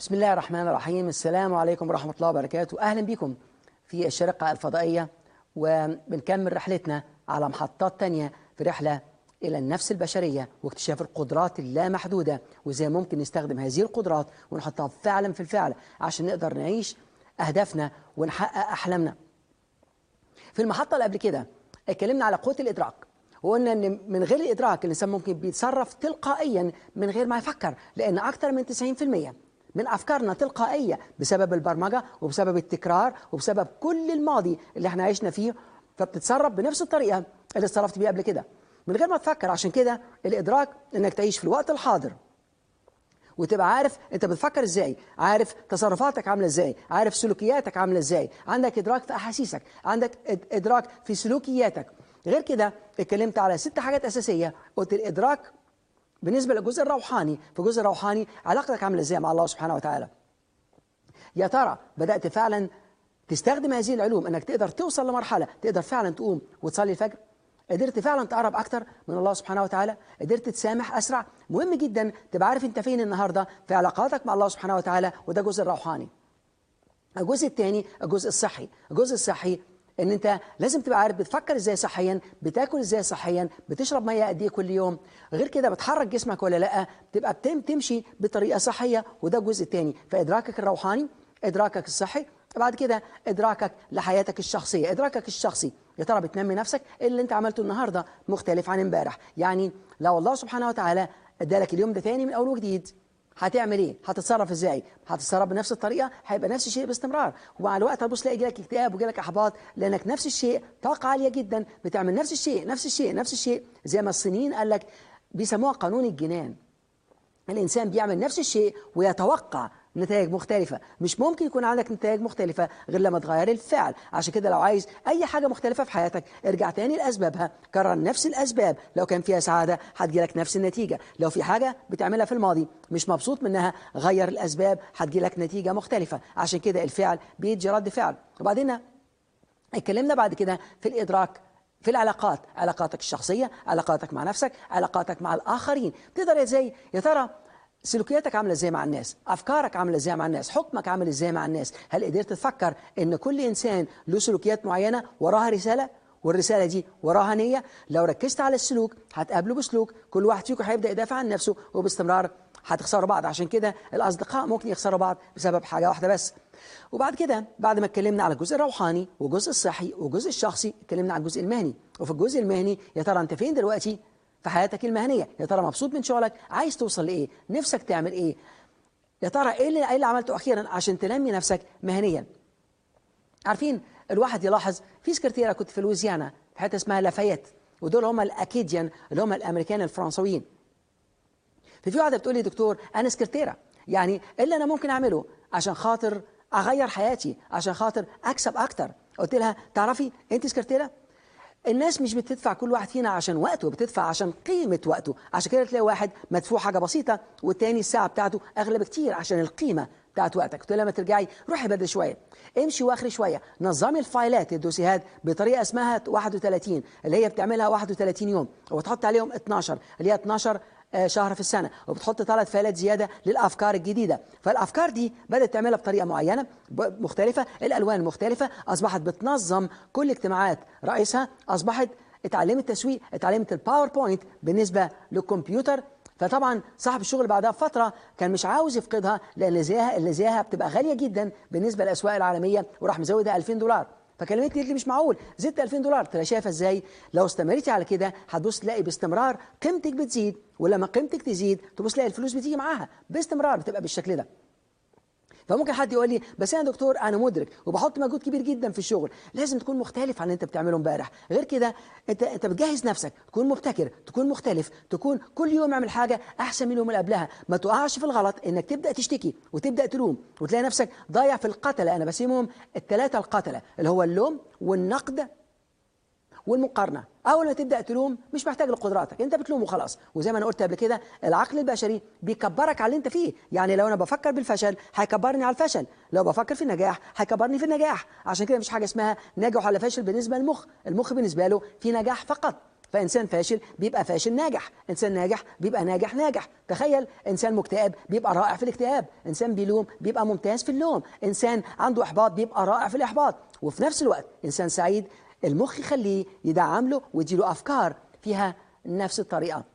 بسم الله الرحمن الرحيم السلام عليكم ورحمة الله وبركاته أهلا بكم في الشرقة الفضائية وبنكمل رحلتنا على محطات تانية في رحلة إلى النفس البشرية واكتشاف القدرات اللامحدودة وإزاي ممكن نستخدم هذه القدرات ونحطها فعلا في الفعل عشان نقدر نعيش أهدافنا ونحقق أحلامنا في المحطة اللي قبل كده اتكلمنا على قوة الإدراك وقلنا ان من غير الادراك الانسان ممكن بيتصرف تلقائيا من غير ما يفكر لان اكثر من 90% من افكارنا تلقائيه بسبب البرمجه وبسبب التكرار وبسبب كل الماضي اللي احنا عشنا فيه فبتتصرف بنفس الطريقه اللي اتصرفت بيها قبل كده من غير ما تفكر عشان كده الادراك انك تعيش في الوقت الحاضر وتبقى عارف انت بتفكر ازاي عارف تصرفاتك عامله ازاي عارف سلوكياتك عامله ازاي عندك ادراك في احاسيسك عندك ادراك في سلوكياتك غير كده اتكلمت على ست حاجات اساسيه قلت الادراك بالنسبه للجزء الروحاني في الجزء الروحاني علاقتك عامله ازاي مع الله سبحانه وتعالى يا ترى بدات فعلا تستخدم هذه العلوم انك تقدر توصل لمرحله تقدر فعلا تقوم وتصلي الفجر قدرت فعلا تقرب اكتر من الله سبحانه وتعالى قدرت تسامح اسرع مهم جدا تبقى عارف انت فين النهارده في علاقاتك مع الله سبحانه وتعالى وده الجزء الروحاني الجزء الثاني الجزء الصحي الجزء الصحي ان انت لازم تبقى عارف بتفكر ازاي صحيا بتاكل ازاي صحيا بتشرب ميه قد ايه كل يوم غير كده بتحرك جسمك ولا لا تبقى بتم تمشي بطريقه صحيه وده الجزء الثاني فادراكك الروحاني ادراكك الصحي بعد كده ادراكك لحياتك الشخصيه ادراكك الشخصي يا ترى بتنمي نفسك اللي انت عملته النهارده مختلف عن امبارح يعني لو الله سبحانه وتعالى ادالك اليوم ده تاني من اول وجديد هتعمل ايه؟ هتتصرف ازاي؟ هتتصرف بنفس الطريقه؟ هيبقى نفس الشيء باستمرار، ومع الوقت هتبص تلاقي يجيلك اكتئاب ويجيلك احباط لانك نفس الشيء طاقه عاليه جدا بتعمل نفس الشيء نفس الشيء نفس الشيء زي ما الصينيين قال لك بيسموها قانون الجنان. الانسان بيعمل نفس الشيء ويتوقع نتائج مختلفة مش ممكن يكون عندك نتائج مختلفة غير لما تغير الفعل عشان كده لو عايز أي حاجة مختلفة في حياتك ارجع تاني لأسبابها كرر نفس الأسباب لو كان فيها سعادة هتجيلك نفس النتيجة لو في حاجة بتعملها في الماضي مش مبسوط منها غير الأسباب هتجيلك نتيجة مختلفة عشان كده الفعل بيدي رد فعل وبعدين اتكلمنا بعد كده في الإدراك في العلاقات علاقاتك الشخصية علاقاتك مع نفسك علاقاتك مع الآخرين تقدر ازاي يا ترى سلوكياتك عامله ازاي مع الناس افكارك عامله ازاي مع الناس حكمك عامل ازاي مع الناس هل قدرت تفكر ان كل انسان له سلوكيات معينه وراها رساله والرساله دي وراها نيه لو ركزت على السلوك هتقابله بسلوك كل واحد فيكم هيبدا يدافع عن نفسه وباستمرار هتخسروا بعض عشان كده الاصدقاء ممكن يخسروا بعض بسبب حاجه واحده بس وبعد كده بعد ما اتكلمنا على الجزء الروحاني والجزء الصحي والجزء الشخصي اتكلمنا على الجزء المهني وفي الجزء المهني يا ترى انت فين دلوقتي في حياتك المهنيه يا ترى مبسوط من شغلك عايز توصل لايه نفسك تعمل ايه يا ترى ايه اللي, إيه اللي عملته اخيرا عشان تنمي نفسك مهنيا عارفين الواحد يلاحظ في سكرتيره كنت في لويزيانا في حته اسمها لافايت ودول هم الاكيديان اللي هم الامريكان الفرنسويين ففي واحده بتقول لي دكتور انا سكرتيره يعني ايه اللي انا ممكن اعمله عشان خاطر اغير حياتي عشان خاطر اكسب اكتر قلت لها تعرفي انت سكرتيره الناس مش بتدفع كل واحد فينا عشان وقته بتدفع عشان قيمة وقته عشان كده تلاقي واحد مدفوع حاجة بسيطة والتاني الساعة بتاعته أغلى بكتير عشان القيمة بتاعت وقتك قلت لما ترجعي روحي بدري شوية امشي واخري شوية نظمي الفايلات الدوسيهات بطريقة اسمها 31 اللي هي بتعملها 31 يوم وتحط عليهم 12 اللي هي 12 شهر في السنة وبتحط ثلاث فايلات زيادة للأفكار الجديدة فالأفكار دي بدأت تعملها بطريقة معينة مختلفة الألوان مختلفة أصبحت بتنظم كل اجتماعات رئيسها أصبحت اتعلمت تسويق اتعلمت الباوربوينت بالنسبة للكمبيوتر فطبعا صاحب الشغل بعدها بفتره كان مش عاوز يفقدها لان اللي زيها اللي زيها بتبقى غاليه جدا بالنسبه للاسواق العالميه وراح مزودها 2000 دولار فكلمتني قالت لي مش معقول زدت 2000 دولار قلت لها شايفه ازاي لو استمريتي على كده هتبص تلاقي باستمرار قيمتك بتزيد ولما قيمتك تزيد تبص تلاقي الفلوس بتيجي معاها باستمرار بتبقى بالشكل ده فممكن حد يقول لي بس انا دكتور انا مدرك وبحط مجهود كبير جدا في الشغل لازم تكون مختلف عن اللي انت بتعمله امبارح غير كده انت انت بتجهز نفسك تكون مبتكر تكون مختلف تكون كل يوم اعمل حاجه احسن من اليوم اللي قبلها ما تقعش في الغلط انك تبدا تشتكي وتبدا تلوم وتلاقي نفسك ضايع في القتله انا بسميهم الثلاثه القتله اللي هو اللوم والنقد والمقارنه اول ما تبدا تلوم مش محتاج لقدراتك انت بتلوم وخلاص وزي ما انا قلت قبل كده العقل البشري بيكبرك على اللي انت فيه يعني لو انا بفكر بالفشل هيكبرني على الفشل لو بفكر في النجاح هيكبرني في النجاح عشان كده مش حاجه اسمها ناجح ولا فاشل بالنسبه للمخ المخ بالنسبه له في نجاح فقط فانسان فاشل بيبقى فاشل ناجح انسان ناجح بيبقى ناجح ناجح تخيل انسان مكتئب بيبقى رائع في الاكتئاب انسان بيلوم بيبقى ممتاز في اللوم انسان عنده احباط بيبقى رائع في الاحباط وفي نفس الوقت انسان سعيد المخ يخليه يدعم له ويديله افكار فيها نفس الطريقه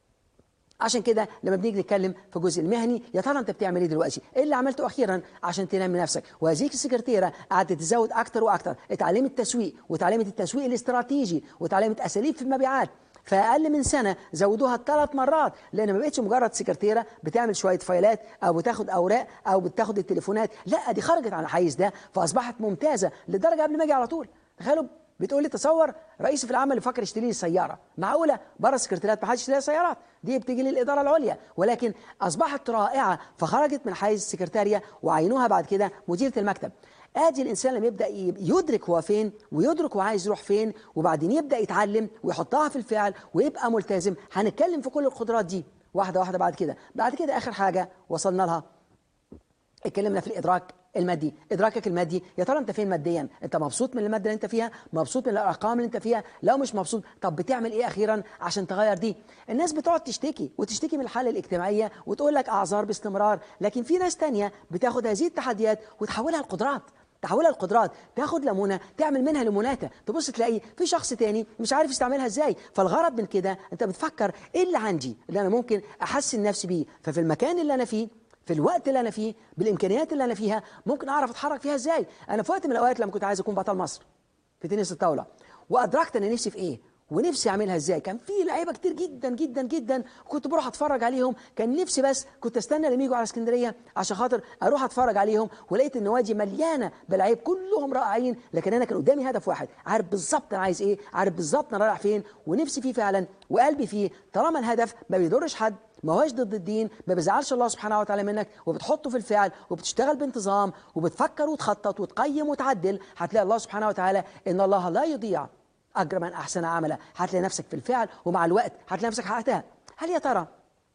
عشان كده لما بنيجي نتكلم في الجزء المهني يا ترى انت بتعمل ايه دلوقتي؟ ايه اللي عملته اخيرا عشان تنمي نفسك؟ وهذيك السكرتيره قعدت تزود اكتر واكتر، اتعلمت تسويق واتعلمت التسويق الاستراتيجي واتعلمت اساليب في المبيعات في اقل من سنه زودوها ثلاث مرات لان ما بقتش مجرد سكرتيره بتعمل شويه فايلات او بتاخد اوراق او بتاخد التليفونات لا دي خرجت عن الحيز ده فاصبحت ممتازه لدرجه قبل ما اجي على طول تخيلوا بتقول لي تصور رئيس في العمل يفكر يشتري لي سياره معقوله بره السكرتيرات ما حدش يشتري سيارات دي بتيجي للاداره العليا ولكن اصبحت رائعه فخرجت من حيز السكرتاريه وعينوها بعد كده مديره المكتب ادي الانسان لما يبدا يدرك هو فين ويدرك هو عايز يروح فين وبعدين يبدا يتعلم ويحطها في الفعل ويبقى ملتزم هنتكلم في كل القدرات دي واحده واحده بعد كده بعد كده اخر حاجه وصلنا لها اتكلمنا في الادراك المادي ادراكك المادي يا ترى انت فين ماديا انت مبسوط من الماده اللي انت فيها مبسوط من الارقام اللي انت فيها لو مش مبسوط طب بتعمل ايه اخيرا عشان تغير دي الناس بتقعد تشتكي وتشتكي من الحاله الاجتماعيه وتقول لك اعذار باستمرار لكن في ناس تانية بتاخد هذه التحديات وتحولها لقدرات تحولها لقدرات تاخد ليمونه تعمل منها ليموناته تبص تلاقي في شخص تاني مش عارف يستعملها ازاي فالغرض من كده انت بتفكر ايه اللي عندي اللي انا ممكن احسن نفسي بيه ففي المكان اللي انا فيه في الوقت اللي انا فيه بالامكانيات اللي انا فيها ممكن اعرف اتحرك فيها ازاي انا في وقت من الاوقات لما كنت عايز اكون بطل مصر في تنس الطاوله وادركت انا نفسي في ايه ونفسي اعملها ازاي كان في لعيبه كتير جدا جدا جدا وكنت بروح اتفرج عليهم كان نفسي بس كنت استنى لما يجوا على اسكندريه عشان خاطر اروح اتفرج عليهم ولقيت النوادي مليانه بلعيب كلهم رائعين لكن انا كان قدامي هدف واحد عارف بالظبط انا عايز ايه عارف بالظبط انا رايح فين ونفسي فيه فعلا وقلبي فيه طالما الهدف ما بيضرش حد ما هوش ضد الدين ما بيزعلش الله سبحانه وتعالى منك وبتحطه في الفعل وبتشتغل بانتظام وبتفكر وتخطط وتقيم وتعدل هتلاقي الله سبحانه وتعالى ان الله لا يضيع اجر من احسن عملا هتلاقي نفسك في الفعل ومع الوقت هتلاقي نفسك حققتها هل يا ترى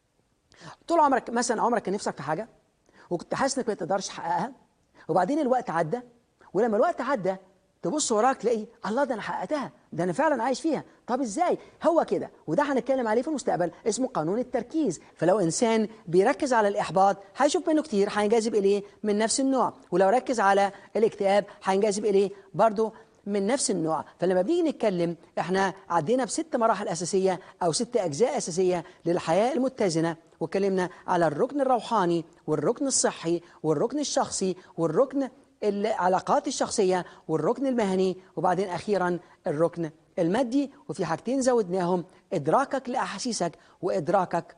طول عمرك مثلا عمرك كان نفسك في حاجه وكنت حاسس انك ما تقدرش تحققها وبعدين الوقت عدى ولما الوقت عدى تبص وراك تلاقي الله ده انا حققتها ده انا فعلا عايش فيها طب ازاي هو كده وده هنتكلم عليه في المستقبل اسمه قانون التركيز فلو انسان بيركز على الاحباط هيشوف منه كتير هينجذب اليه من نفس النوع ولو ركز على الاكتئاب هينجذب اليه برضه من نفس النوع فلما بنيجي نتكلم احنا عدينا بست مراحل اساسيه او ست اجزاء اساسيه للحياه المتزنه واتكلمنا على الركن الروحاني والركن الصحي والركن الشخصي والركن العلاقات الشخصيه والركن المهني وبعدين اخيرا الركن المادي وفي حاجتين زودناهم ادراكك لاحاسيسك وادراكك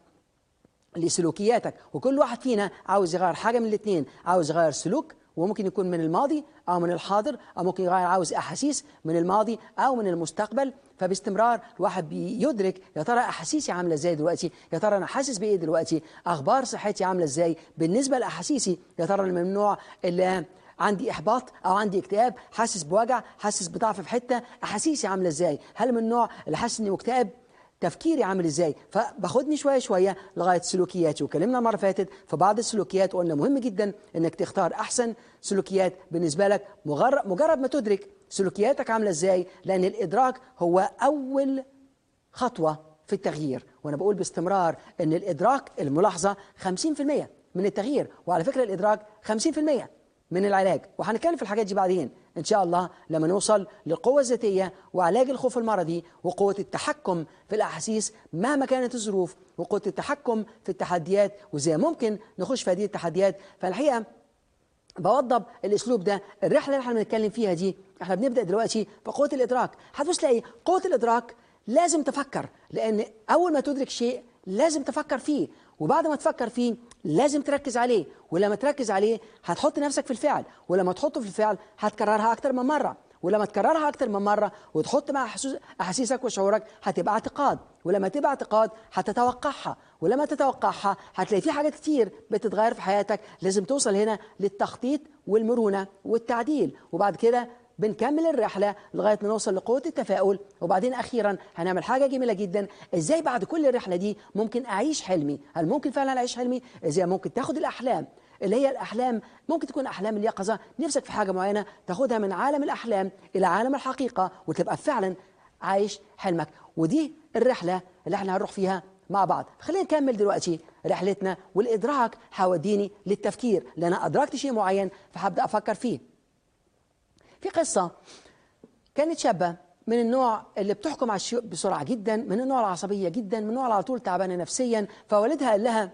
لسلوكياتك وكل واحد فينا عاوز يغير حاجه من الاثنين عاوز يغير سلوك وممكن يكون من الماضي او من الحاضر او ممكن يغير عاوز احاسيس من الماضي او من المستقبل فباستمرار الواحد بيدرك يا ترى احاسيسي عامله ازاي دلوقتي يا ترى انا حاسس بايه دلوقتي اخبار صحتي عامله ازاي بالنسبه لاحاسيسي يا ترى من النوع اللي عندي احباط او عندي اكتئاب حاسس بوجع حاسس بضعف في حته احاسيسي عامله ازاي هل من النوع اللي حاسس اني مكتئب تفكيري عامل ازاي فباخدني شويه شويه لغايه سلوكياتي وكلمنا المره اللي فاتت في بعض السلوكيات وقلنا مهم جدا انك تختار احسن سلوكيات بالنسبه لك مجرد مجرد ما تدرك سلوكياتك عامله ازاي لان الادراك هو اول خطوه في التغيير وانا بقول باستمرار ان الادراك الملاحظه 50% من التغيير وعلى فكره الادراك 50% من العلاج وهنتكلم في الحاجات دي بعدين ان شاء الله لما نوصل للقوه الذاتيه وعلاج الخوف المرضي وقوه التحكم في الاحاسيس مهما كانت الظروف وقوه التحكم في التحديات وازاي ممكن نخش في هذه التحديات فالحقيقه بوضب الاسلوب ده الرحله اللي احنا بنتكلم فيها دي احنا بنبدا دلوقتي بقوه الادراك هتبص تلاقي قوه الادراك لازم تفكر لان اول ما تدرك شيء لازم تفكر فيه وبعد ما تفكر فيه لازم تركز عليه ولما تركز عليه هتحط نفسك في الفعل ولما تحطه في الفعل هتكررها اكتر من مره ولما تكررها اكتر من مره وتحط مع احاسيسك وشعورك هتبقى اعتقاد ولما تبقى اعتقاد هتتوقعها ولما تتوقعها هتلاقي في حاجات كتير بتتغير في حياتك لازم توصل هنا للتخطيط والمرونه والتعديل وبعد كده بنكمل الرحله لغايه ما نوصل لقوه التفاؤل وبعدين اخيرا هنعمل حاجه جميله جدا ازاي بعد كل الرحله دي ممكن اعيش حلمي هل ممكن فعلا اعيش حلمي ازاي ممكن تاخد الاحلام اللي هي الاحلام ممكن تكون احلام اليقظه نفسك في حاجه معينه تاخدها من عالم الاحلام الى عالم الحقيقه وتبقى فعلا عايش حلمك ودي الرحله اللي احنا هنروح فيها مع بعض خلينا نكمل دلوقتي رحلتنا والادراك هيوديني للتفكير لان انا ادركت شيء معين فهبدا افكر فيه في قصه كانت شابه من النوع اللي بتحكم على الشيء بسرعه جدا من النوع العصبيه جدا من النوع اللي على طول تعبانه نفسيا فوالدها قال لها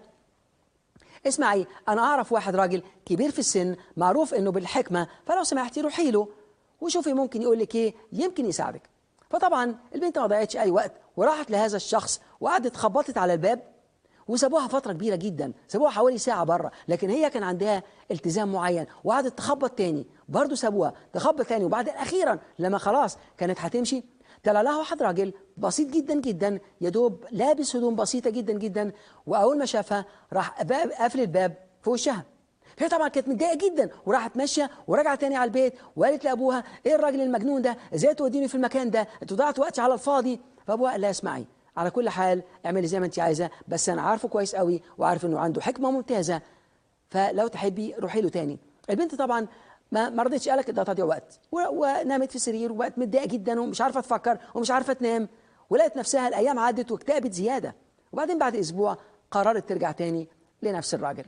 اسمعي انا اعرف واحد راجل كبير في السن معروف انه بالحكمه فلو سمحتي روحي له وشوفي ممكن يقول لك ايه يمكن يساعدك فطبعا البنت ما ضيعتش اي وقت وراحت لهذا الشخص وقعدت خبطت على الباب وسابوها فتره كبيره جدا سابوها حوالي ساعه بره لكن هي كان عندها التزام معين وقعدت تخبط تاني برضه سابوها تخبط تاني وبعدين اخيرا لما خلاص كانت هتمشي طلع لها واحد راجل بسيط جدا جدا يا دوب لابس هدوم بسيطه جدا جدا واول ما شافها راح باب- قافل الباب في وشها هي طبعا كانت متضايقه جدا وراحت ماشيه ورجعت تاني على البيت وقالت لابوها ايه الراجل المجنون ده ازاي توديني في المكان ده انت ضيعت وقتي على الفاضي فابوها قال لها اسمعي على كل حال اعملي زي ما انت عايزه بس انا عارفه كويس قوي وعارف انه عنده حكمه ممتازه فلو تحبي روحي له تاني البنت طبعا ما ما رضتش قالك ده تضيع وقت و- ونامت في السرير وبقت متضايقه جدا ومش عارفه تفكر ومش عارفه تنام ولقت نفسها الايام عدت واكتئبت زياده وبعدين بعد اسبوع قررت ترجع تاني لنفس الراجل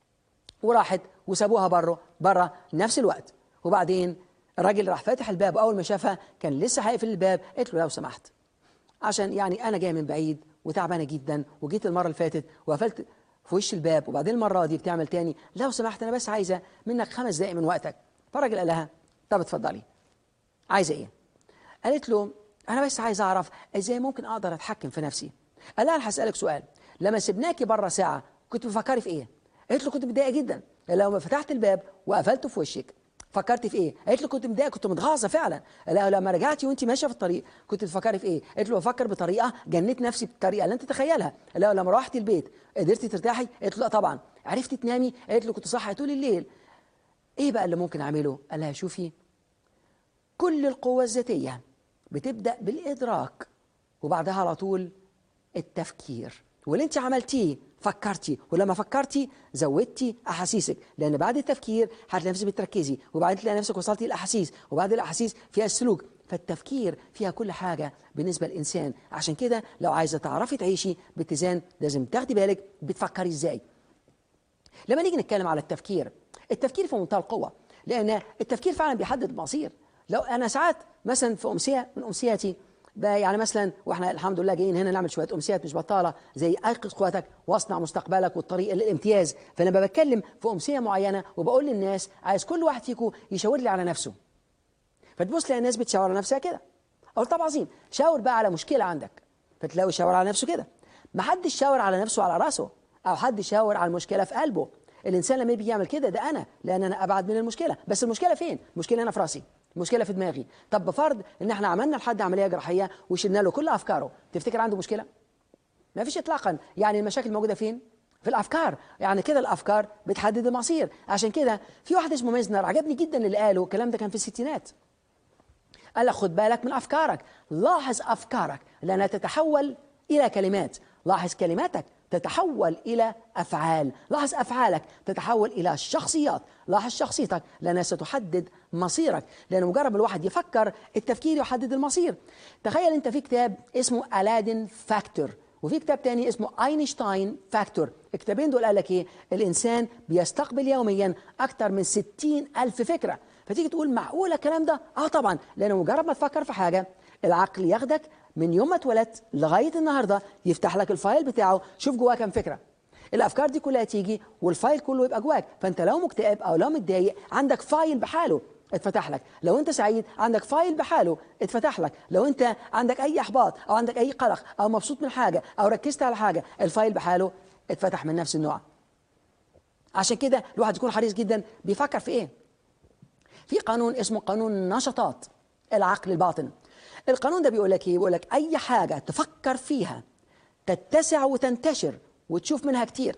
وراحت وسابوها بره بره نفس الوقت وبعدين الراجل راح فاتح الباب واول ما شافها كان لسه هيقفل الباب قالت له لو سمحت عشان يعني انا جاي من بعيد وتعبانه جدا وجيت المره اللي فاتت وقفلت في وش الباب وبعدين المره دي بتعمل تاني لو سمحت انا بس عايزه منك خمس دقائق من وقتك فالراجل قال لها طب اتفضلي عايزه ايه قالت له انا بس عايز اعرف ازاي ممكن اقدر اتحكم في نفسي قال لها انا هسالك سؤال لما سبناكي بره ساعه كنت بتفكري في ايه قالت له كنت متضايقه جدا لو ما فتحت الباب وقفلته في وشك فكرت في ايه؟ قالت له كنت متضايقه كنت متغاظه فعلا لا لما رجعتي وانت ماشيه في الطريق كنت بتفكري في ايه؟ قالت له بفكر بطريقه جنيت نفسي بالطريقه اللي انت تتخيلها لا لما روحتي البيت قدرتي ترتاحي؟ قالت له لا طبعا عرفتي تنامي؟ قالت له كنت صاحيه طول الليل ايه بقى اللي ممكن اعمله؟ قال لها شوفي كل القوة الذاتية بتبدأ بالإدراك وبعدها على طول التفكير واللي انت عملتيه فكرتي ولما فكرتي زودتي احاسيسك لان بعد التفكير هتلاقي نفسك بتركزي وبعدين تلاقي نفسك وصلتي الاحاسيس وبعد الاحاسيس فيها السلوك فالتفكير فيها كل حاجه بالنسبه للانسان عشان كده لو عايزه تعرفي تعيشي باتزان لازم تاخدي بالك بتفكري ازاي لما نيجي نتكلم على التفكير التفكير في منتهى القوة لأن التفكير فعلا بيحدد المصير لو أنا ساعات مثلا في أمسية من أمسياتي ب- يعني مثلا واحنا الحمد لله جايين هنا نعمل شويه امسيات مش بطاله زي ايقظ قوتك واصنع مستقبلك والطريق للامتياز فلما بتكلم في امسيه معينه وبقول للناس عايز كل واحد فيكم يشاور لي على نفسه فتبص تلاقي الناس بتشاور على نفسها كده اقول طب عظيم شاور بقى على مشكله عندك فتلاقيه شاور على نفسه كده ما حدش شاور على نفسه على راسه او حد شاور على المشكله في قلبه الانسان لما بيجي يعمل كده ده انا لان انا ابعد من المشكله بس المشكله فين المشكله هنا في راسي المشكله في دماغي طب بفرض ان احنا عملنا لحد عمليه جراحيه وشلنا له كل افكاره تفتكر عنده مشكله ما فيش اطلاقا يعني المشاكل موجوده فين في الافكار يعني كده الافكار بتحدد المصير عشان كده في واحد اسمه ميزنر عجبني جدا اللي قاله الكلام ده كان في الستينات قال لك خد بالك من افكارك لاحظ افكارك لانها تتحول الى كلمات لاحظ كلماتك تتحول الى افعال لاحظ افعالك تتحول الى شخصيات لاحظ شخصيتك لانها ستحدد مصيرك لان مجرد الواحد يفكر التفكير يحدد المصير تخيل انت في كتاب اسمه الادين فاكتور وفي كتاب تاني اسمه اينشتاين فاكتور الكتابين دول قال لك ايه الانسان بيستقبل يوميا اكثر من ستين الف فكره فتيجي تقول معقوله الكلام ده اه طبعا لان مجرد ما تفكر في حاجه العقل ياخدك من يوم ما اتولدت لغايه النهارده يفتح لك الفايل بتاعه شوف جواه كام فكره الافكار دي كلها تيجي والفايل كله يبقى جواك فانت لو مكتئب او لو متضايق عندك فايل بحاله اتفتح لك لو انت سعيد عندك فايل بحاله اتفتح لك لو انت عندك اي احباط او عندك اي قلق او مبسوط من حاجه او ركزت على حاجه الفايل بحاله اتفتح من نفس النوع عشان كده الواحد يكون حريص جدا بيفكر في ايه في قانون اسمه قانون نشاطات العقل الباطن القانون ده بيقول لك ايه بيقول لك اي حاجه تفكر فيها تتسع وتنتشر وتشوف منها كتير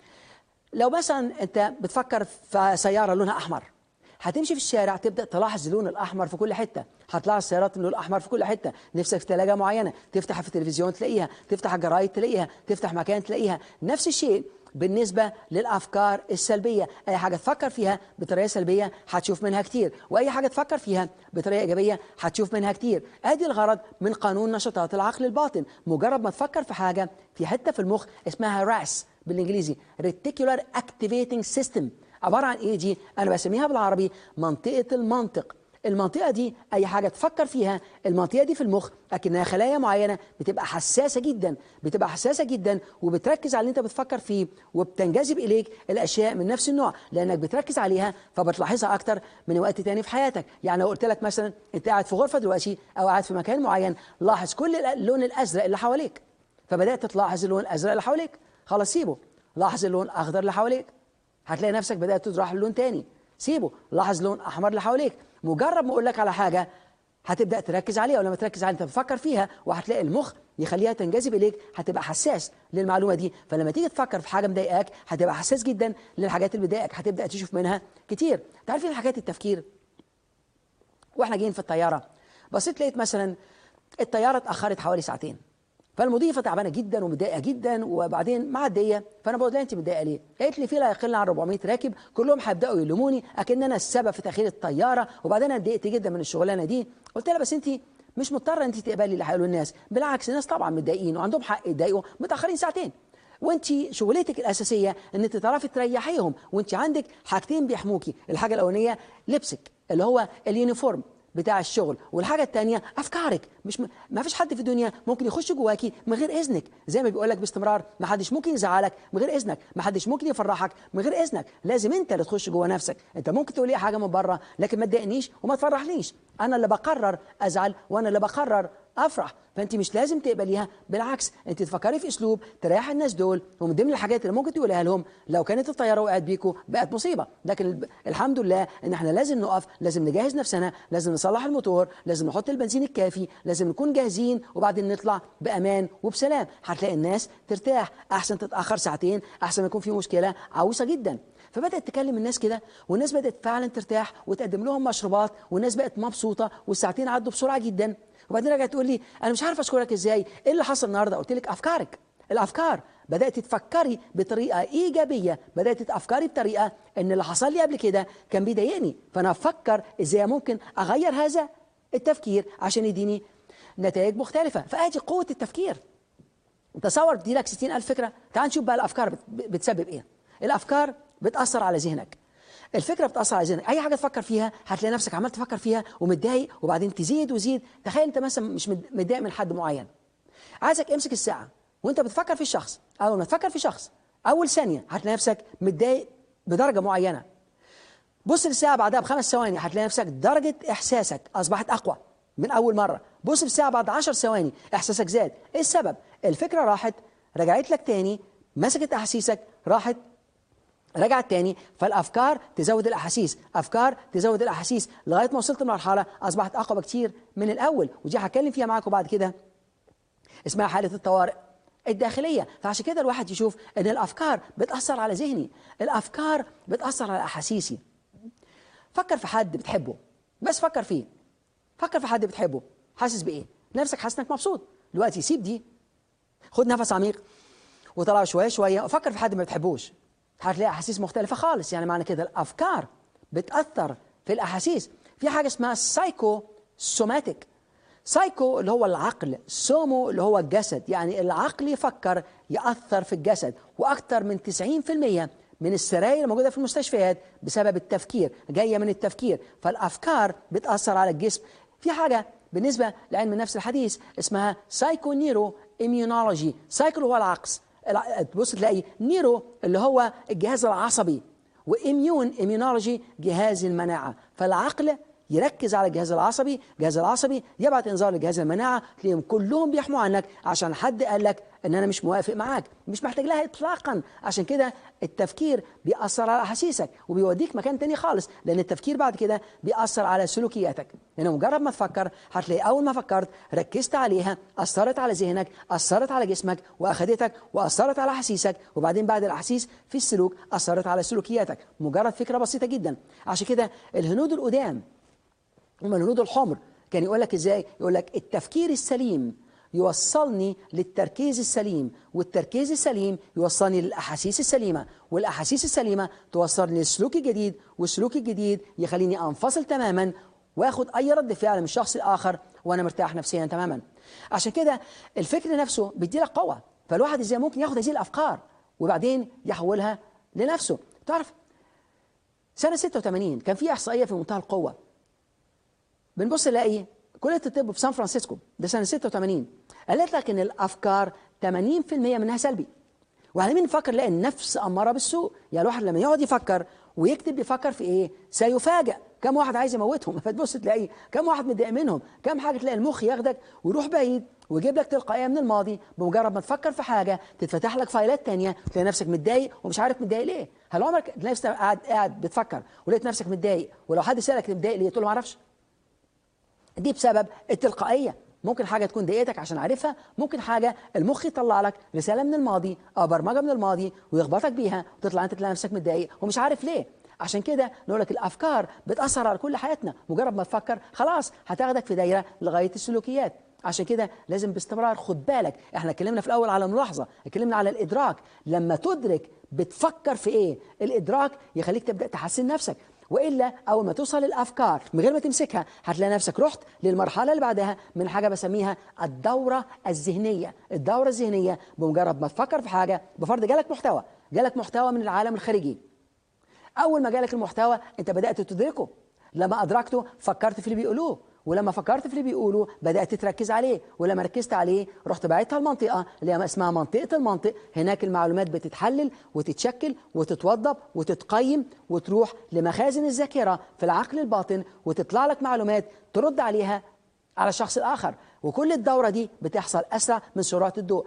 لو مثلا انت بتفكر في سياره لونها احمر هتمشي في الشارع تبدا تلاحظ اللون الاحمر في كل حته هتلاحظ سيارات اللون الاحمر في كل حته نفسك في ثلاجه معينه تفتح في التلفزيون تلاقيها تفتح الجرايد تلاقيها تفتح مكان تلاقيها نفس الشيء بالنسبة للأفكار السلبية أي حاجة تفكر فيها بطريقة سلبية هتشوف منها كتير وأي حاجة تفكر فيها بطريقة إيجابية هتشوف منها كتير أدي الغرض من قانون نشاطات العقل الباطن مجرد ما تفكر في حاجة في حتة في المخ اسمها راس بالإنجليزي Reticular Activating System عبارة عن إيه دي؟ أنا بسميها بالعربي منطقة المنطق المنطقة دي أي حاجة تفكر فيها المنطقة دي في المخ لكنها خلايا معينة بتبقى حساسة جدا بتبقى حساسة جدا وبتركز على اللي أنت بتفكر فيه وبتنجذب إليك الأشياء من نفس النوع لأنك بتركز عليها فبتلاحظها أكتر من وقت تاني في حياتك يعني لو قلت لك مثلا أنت قاعد في غرفة دلوقتي أو قاعد في مكان معين لاحظ كل اللون الأزرق اللي حواليك فبدأت تلاحظ اللون الأزرق اللي حواليك خلاص سيبه لاحظ اللون الأخضر اللي حواليك هتلاقي نفسك بدأت تروح للون تاني سيبه لاحظ لون أحمر اللي حواليك مجرد ما اقول لك على حاجه هتبدا تركز عليها ولما تركز عليها انت بتفكر فيها وهتلاقي المخ يخليها تنجذب اليك هتبقى حساس للمعلومه دي فلما تيجي تفكر في حاجه مضايقاك هتبقى حساس جدا للحاجات اللي بتضايقك هتبدا تشوف منها كتير تعرفين حاجات التفكير واحنا جايين في الطياره بصيت لقيت مثلا الطياره اتاخرت حوالي ساعتين فالمضيفه تعبانه جدا ومتضايقه جدا وبعدين معديه فانا بقول لها انت متضايقه ليه؟ قالت لي في لا يقل عن 400 راكب كلهم هيبداوا يلوموني اكن انا السبب في تاخير الطياره وبعدين انا اتضايقت جدا من الشغلانه دي قلت لها بس انت مش مضطره انت تقبلي اللي هيقولوا الناس بالعكس الناس طبعا متضايقين وعندهم حق يتضايقوا متاخرين ساعتين وانت شغلتك الاساسيه ان انت تعرفي تريحيهم وانت عندك حاجتين بيحموكي الحاجه الاولانيه لبسك اللي هو اليونيفورم بتاع الشغل والحاجه الثانيه افكارك مش م... ما فيش حد في الدنيا ممكن يخش جواكي من غير اذنك زي ما بيقول لك باستمرار ما حدش ممكن يزعلك من غير اذنك ما حدش ممكن يفرحك من غير اذنك لازم انت اللي تخش جوا نفسك انت ممكن تقول لي حاجه من بره لكن ما تضايقنيش وما تفرحنيش انا اللي بقرر ازعل وانا اللي بقرر افرح فانت مش لازم تقبليها بالعكس انت تفكري في اسلوب تريح الناس دول ومن ضمن الحاجات اللي ممكن تقولها لهم لو كانت الطياره وقعت بيكم بقت مصيبه لكن الحمد لله ان احنا لازم نقف لازم نجهز نفسنا لازم نصلح الموتور لازم نحط البنزين الكافي لازم نكون جاهزين وبعدين نطلع بامان وبسلام هتلاقي الناس ترتاح احسن تتاخر ساعتين احسن ما يكون في مشكله عويصه جدا فبدات تكلم الناس كده والناس بدات فعلا ترتاح وتقدم لهم مشروبات والناس بقت مبسوطه والساعتين عدوا بسرعه جدا وبعدين رجعت تقول لي انا مش عارف اشكرك ازاي ايه اللي حصل النهارده قلت لك افكارك الافكار بدات تفكري بطريقه ايجابيه بدات تفكري بطريقه ان اللي حصل لي قبل كده كان بيضايقني فانا افكر ازاي ممكن اغير هذا التفكير عشان يديني نتائج مختلفه فادي قوه التفكير تصور دي لك 60000 فكره تعال نشوف بقى الافكار بتسبب ايه الافكار بتاثر على ذهنك الفكره بتاثر على ذهنك اي حاجه تفكر فيها هتلاقي نفسك عمال تفكر فيها ومتضايق وبعدين تزيد وزيد تخيل انت مثلا مش متضايق من حد معين عايزك امسك الساعه وانت بتفكر في الشخص اول ما تفكر في شخص اول ثانيه هتلاقي نفسك متضايق بدرجه معينه بص للساعه بعدها بخمس ثواني هتلاقي نفسك درجه احساسك اصبحت اقوى من اول مره بص للساعه بعد 10 ثواني احساسك زاد ايه السبب الفكره راحت رجعت لك تاني مسكت احاسيسك راحت رجعت تاني فالافكار تزود الاحاسيس افكار تزود الاحاسيس لغايه ما وصلت لمرحله اصبحت اقوى بكتير من الاول ودي هتكلم فيها معاكم بعد كده اسمها حاله الطوارئ الداخليه فعشان كده الواحد يشوف ان الافكار بتاثر على ذهني الافكار بتاثر على احاسيسي فكر في حد بتحبه بس فكر فيه فكر في حد بتحبه حاسس بايه نفسك حاسس انك مبسوط دلوقتي سيب دي خد نفس عميق وطلع شويه شويه وفكر في حد ما بتحبوش هتلاقي احاسيس مختلفه خالص يعني معنى كده الافكار بتاثر في الاحاسيس في حاجه اسمها سايكو سوماتيك سايكو اللي هو العقل سومو اللي هو الجسد يعني العقل يفكر ياثر في الجسد واكثر من 90% من السراير الموجوده في المستشفيات بسبب التفكير جايه من التفكير فالافكار بتاثر على الجسم في حاجه بالنسبه لعلم النفس الحديث اسمها سايكو نيرو اميونولوجي سايكو هو العكس تبص تلاقي نيرو اللي هو الجهاز العصبي واميون اميونولوجي جهاز المناعه فالعقل يركز على الجهاز العصبي الجهاز العصبي يبعت انذار لجهاز المناعه تلاقيهم كلهم بيحموا عنك عشان حد قال لك ان انا مش موافق معاك مش محتاج لها اطلاقا عشان كده التفكير بيأثر على احاسيسك وبيوديك مكان تاني خالص لان التفكير بعد كده بيأثر على سلوكياتك لان يعني مجرد ما تفكر هتلاقي اول ما فكرت ركزت عليها اثرت على ذهنك اثرت على جسمك واخدتك واثرت على احاسيسك وبعدين بعد الاحاسيس في السلوك اثرت على سلوكياتك مجرد فكره بسيطه جدا عشان كده الهنود القدام هم الهنود الحمر كان يقول لك ازاي يقول لك التفكير السليم يوصلني للتركيز السليم والتركيز السليم يوصلني للأحاسيس السليمة والأحاسيس السليمة توصلني للسلوك الجديد والسلوك الجديد يخليني أنفصل تماما واخد أي رد فعل من الشخص الآخر وأنا مرتاح نفسيا تماما عشان كده الفكر نفسه بيديلك قوة فالواحد ازاي ممكن ياخد هذه الأفكار وبعدين يحولها لنفسه تعرف سنة 86 كان في إحصائية في منتهى القوة بنبص نلاقي كلية الطب في سان فرانسيسكو ده سنة 86 قالت لك إن الأفكار 80% منها سلبي وعلى مين نفكر نلاقي النفس أمارة بالسوء يعني الواحد لما يقعد يفكر ويكتب بيفكر في إيه سيفاجأ كم واحد عايز يموتهم فتبص تلاقي كم واحد متضايق منهم كم حاجة تلاقي المخ ياخدك ويروح بعيد ويجيب لك تلقائية من الماضي بمجرد ما تفكر في حاجة تتفتح لك فايلات تانية تلاقي نفسك متضايق ومش عارف متضايق ليه هل عمرك تلاقي نفسك قاعد قاعد بتفكر ولقيت نفسك متضايق ولو حد سألك متضايق ليه تقول له ما اعرفش دي بسبب التلقائية ممكن حاجة تكون ضايقتك عشان عارفها ممكن حاجة المخ يطلع لك رسالة من الماضي أو برمجة من الماضي ويخبطك بيها وتطلع أنت تلاقي نفسك متضايق ومش عارف ليه عشان كده نقول لك الأفكار بتأثر على كل حياتنا مجرد ما تفكر خلاص هتاخدك في دايرة لغاية السلوكيات عشان كده لازم باستمرار خد بالك احنا اتكلمنا في الاول على الملاحظه اتكلمنا على الادراك لما تدرك بتفكر في ايه الادراك يخليك تبدا تحسن نفسك والا اول ما توصل للافكار من غير ما تمسكها هتلاقي نفسك رحت للمرحله اللي بعدها من حاجه بسميها الدوره الذهنيه الدوره الذهنيه بمجرد ما تفكر في حاجه بفرض جالك محتوى جالك محتوى من العالم الخارجي اول ما جالك المحتوى انت بدات تدركه لما ادركته فكرت في اللي بيقولوه ولما فكرت في اللي بيقوله بدات تركز عليه ولما ركزت عليه رحت بعتها المنطقه اللي اسمها منطقه المنطق هناك المعلومات بتتحلل وتتشكل وتتوضب وتتقيم وتروح لمخازن الذاكره في العقل الباطن وتطلع لك معلومات ترد عليها على الشخص الآخر وكل الدورة دي بتحصل أسرع من سرعة الضوء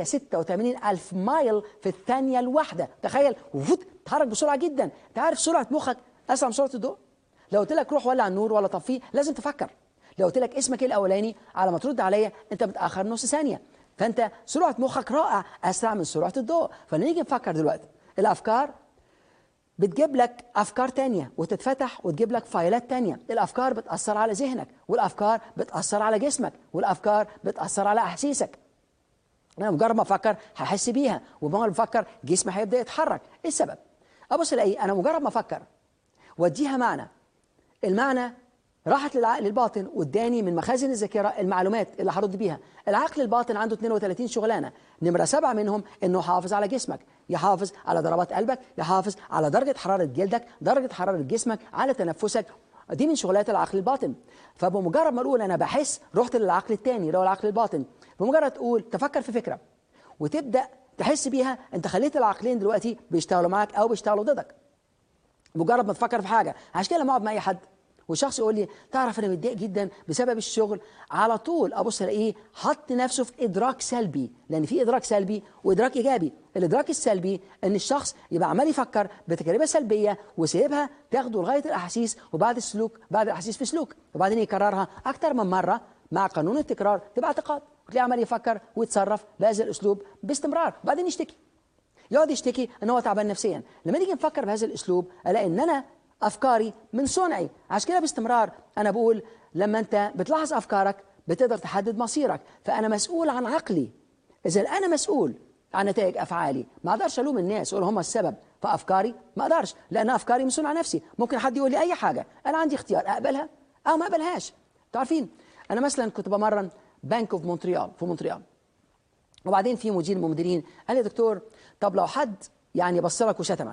186 ألف مايل في الثانية الواحدة تخيل وفوت تحرك بسرعة جدا تعرف سرعة مخك أسرع من سرعة الضوء لو قلت لك روح ولع النور ولا طفيه لازم تفكر لو قلت لك اسمك ايه الاولاني على ما ترد عليا انت متاخر نص ثانيه فانت سرعه مخك رائع اسرع من سرعه الضوء فنيجي نفكر دلوقتي الافكار بتجيب لك افكار تانية وتتفتح وتجيب لك فايلات تانية الافكار بتاثر على ذهنك والافكار بتاثر على جسمك والافكار بتاثر على احاسيسك انا مجرد ما افكر هحس بيها وبما بفكر جسمي هيبدا يتحرك ايه السبب ابص الاقي انا مجرد ما افكر واديها معنى المعنى راحت للعقل الباطن واداني من مخازن الذاكره المعلومات اللي هرد بيها العقل الباطن عنده 32 شغلانه نمره سبعه منهم انه يحافظ على جسمك يحافظ على ضربات قلبك يحافظ على درجه حراره جلدك درجه حراره جسمك على تنفسك دي من شغلات العقل الباطن فبمجرد ما اقول انا بحس رحت للعقل الثاني اللي هو العقل الباطن بمجرد تقول تفكر في فكره وتبدا تحس بيها انت خليت العقلين دلوقتي بيشتغلوا معاك او بيشتغلوا ضدك مجرد ما تفكر في حاجه عشان كده لما اقعد مع اي حد وشخص يقول لي تعرف انا متضايق جدا بسبب الشغل على طول ابص الاقيه حط نفسه في ادراك سلبي لان في ادراك سلبي وادراك ايجابي الادراك السلبي ان الشخص يبقى عمال يفكر بتجربه سلبيه وسيبها تاخده لغايه الاحاسيس وبعد السلوك بعد الاحاسيس في سلوك وبعدين يكررها اكتر من مره مع قانون التكرار تبقى اعتقاد وتلاقيه عمال يفكر ويتصرف بهذا الاسلوب باستمرار وبعدين يشتكي يقعد يشتكي ان هو تعبان نفسيا لما نيجي نفكر بهذا الاسلوب الاقي ان انا افكاري من صنعي عشان كده باستمرار انا بقول لما انت بتلاحظ افكارك بتقدر تحدد مصيرك فانا مسؤول عن عقلي اذا انا مسؤول عن نتائج افعالي ما اقدرش الوم الناس اقول هم السبب فافكاري ما اقدرش لان افكاري من صنع نفسي ممكن حد يقول لي اي حاجه انا عندي اختيار اقبلها او ما اقبلهاش تعرفين انا مثلا كنت بمرن بنك اوف مونتريال في مونتريال وبعدين في مدير من المديرين قال لي يا دكتور طب لو حد يعني بص لك وشتمك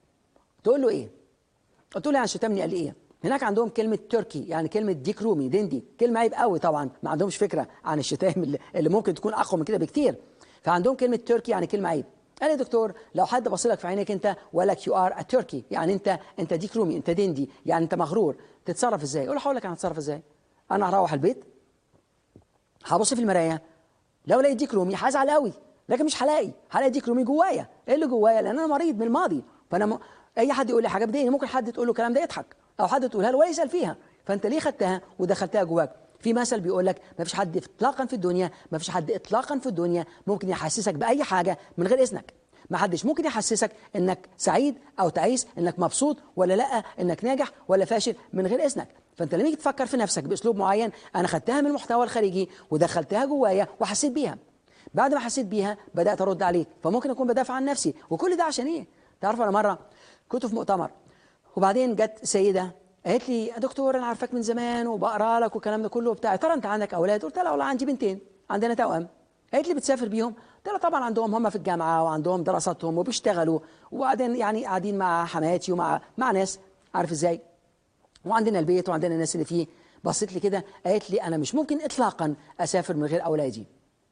تقول له ايه قلت له يعني شتمني قال لي ايه هناك عندهم كلمة تركي يعني كلمة ديك رومي دندي كلمة عيب قوي طبعا ما عندهمش فكرة عن الشتائم اللي, اللي ممكن تكون أقوى من كده بكتير فعندهم كلمة تركي يعني كلمة عيب قال لي دكتور لو حد بص لك في عينيك انت ولك يو ار تركي يعني انت انت ديك رومي انت دندي يعني انت مغرور تتصرف ازاي؟ اقول له هقول لك انا هتصرف ازاي؟ انا هروح البيت هبص في المرايه لو لقيت ديك رومي هزعل قوي لكن مش هلاقي هلاقي ديك رومي جوايا ايه اللي جوايا؟ لان انا مريض من الماضي فانا م... اي حد يقول لي حاجه بتضايقني ممكن حد تقول له الكلام ده يضحك او حد تقولها له ولا يسال فيها فانت ليه خدتها ودخلتها جواك في مثل بيقول لك ما فيش حد اطلاقا في الدنيا ما فيش حد اطلاقا في الدنيا ممكن يحسسك باي حاجه من غير اذنك ما حدش ممكن يحسسك انك سعيد او تعيس انك مبسوط ولا لا انك ناجح ولا فاشل من غير اذنك فانت لما تيجي تفكر في نفسك باسلوب معين انا خدتها من المحتوى الخارجي ودخلتها جوايا وحسيت بيها بعد ما حسيت بيها بدات ارد عليك فممكن اكون بدافع عن نفسي وكل ده عشان ايه تعرف انا مره كنت في مؤتمر وبعدين جت سيده قالت لي يا دكتور انا عارفاك من زمان وبقرا لك والكلام ده كله وبتاع ترى انت عندك اولاد قلت لها والله عندي بنتين عندنا توأم قالت لي بتسافر بيهم قلت لها طبعا عندهم هم في الجامعه وعندهم دراساتهم وبيشتغلوا وبعدين يعني قاعدين مع حماتي ومع مع ناس عارف ازاي وعندنا البيت وعندنا الناس اللي فيه بصيت لي كده قالت لي انا مش ممكن اطلاقا اسافر من غير اولادي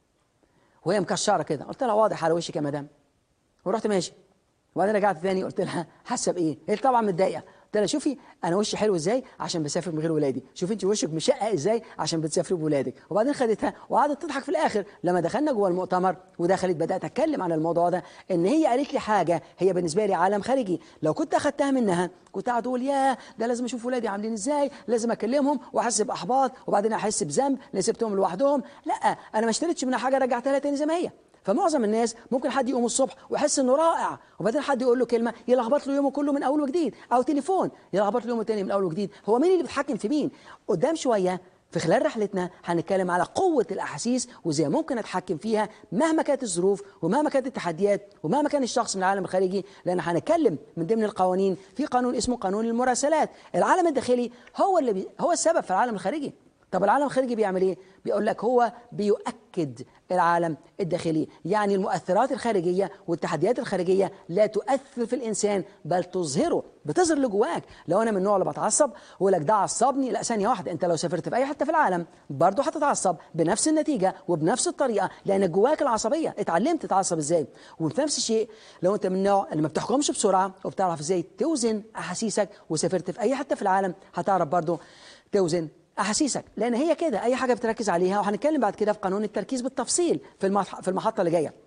وهي مكشره كده قلت لها واضح على وشك يا مدام ورحت ماشي وبعدين رجعت تاني قلت لها حاسه بايه؟ هي طبعا متضايقه قلت لها شوفي انا وشي حلو ازاي عشان بسافر من غير ولادي شوفي انت وشك مشقق ازاي عشان بتسافري بولادك وبعدين خدتها وقعدت تضحك في الاخر لما دخلنا جوه المؤتمر ودخلت بدات اتكلم عن الموضوع ده ان هي قالت لي حاجه هي بالنسبه لي عالم خارجي لو كنت اخدتها منها كنت قاعد اقول يا ده لازم اشوف ولادي عاملين ازاي لازم اكلمهم واحس باحباط وبعدين احس بذنب لان سبتهم لوحدهم لا انا ما اشتريتش منها حاجه رجعتها لها تاني زي ما هي فمعظم الناس ممكن حد يقوم الصبح ويحس انه رائع وبعدين حد يقول له كلمه يلخبط له يومه كله من اول وجديد او تليفون يلخبط له يومه تاني من اول وجديد هو مين اللي بيتحكم في مين قدام شويه في خلال رحلتنا هنتكلم على قوة الأحاسيس وإزاي ممكن أتحكم فيها مهما كانت الظروف ومهما كانت التحديات ومهما كان الشخص من العالم الخارجي لأن هنتكلم من ضمن القوانين في قانون اسمه قانون المراسلات العالم الداخلي هو اللي بي هو السبب في العالم الخارجي طب العالم الخارجي بيعمل ايه؟ بيقول لك هو بيؤكد العالم الداخلي، يعني المؤثرات الخارجيه والتحديات الخارجيه لا تؤثر في الانسان بل تظهره، بتظهر اللي جواك، لو انا من النوع اللي بتعصب واقول لك ده عصبني، لا ثانيه واحده انت لو سافرت في اي حته في العالم برضه هتتعصب بنفس النتيجه وبنفس الطريقه لان جواك العصبيه، اتعلمت تتعصب ازاي، وفي نفس الشيء لو انت من النوع اللي ما بتحكمش بسرعه وبتعرف ازاي توزن احاسيسك وسافرت في اي حته في العالم هتعرف برضه توزن احاسيسك لان هي كده اي حاجه بتركز عليها وهنتكلم بعد كده في قانون التركيز بالتفصيل في في المحطه اللي جايه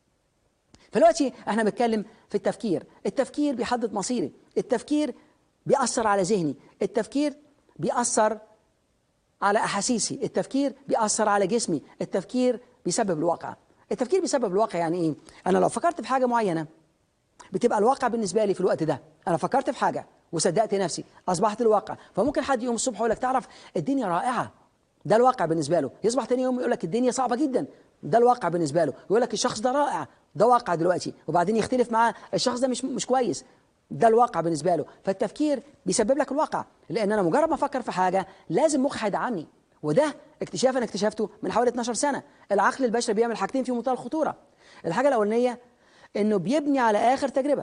فدلوقتي احنا بنتكلم في التفكير التفكير بيحدد مصيري التفكير بيأثر على ذهني التفكير بيأثر على احاسيسي التفكير بيأثر على جسمي التفكير بيسبب الواقع التفكير بيسبب الواقع يعني ايه انا لو فكرت في حاجه معينه بتبقى الواقع بالنسبه لي في الوقت ده انا فكرت في حاجه وصدقت نفسي اصبحت الواقع فممكن حد يوم الصبح يقول لك تعرف الدنيا رائعه ده الواقع بالنسبه له يصبح تاني يوم يقول لك الدنيا صعبه جدا ده الواقع بالنسبه له يقول لك الشخص ده رائع ده واقع دلوقتي وبعدين يختلف معاه الشخص ده مش مش كويس ده الواقع بالنسبه له فالتفكير بيسبب لك الواقع لان انا مجرد ما افكر في حاجه لازم مخي هيدعمني وده اكتشاف انا اكتشفته من حوالي 12 سنه العقل البشري بيعمل حاجتين في منتهى الخطوره الحاجه الاولانيه انه بيبني على اخر تجربه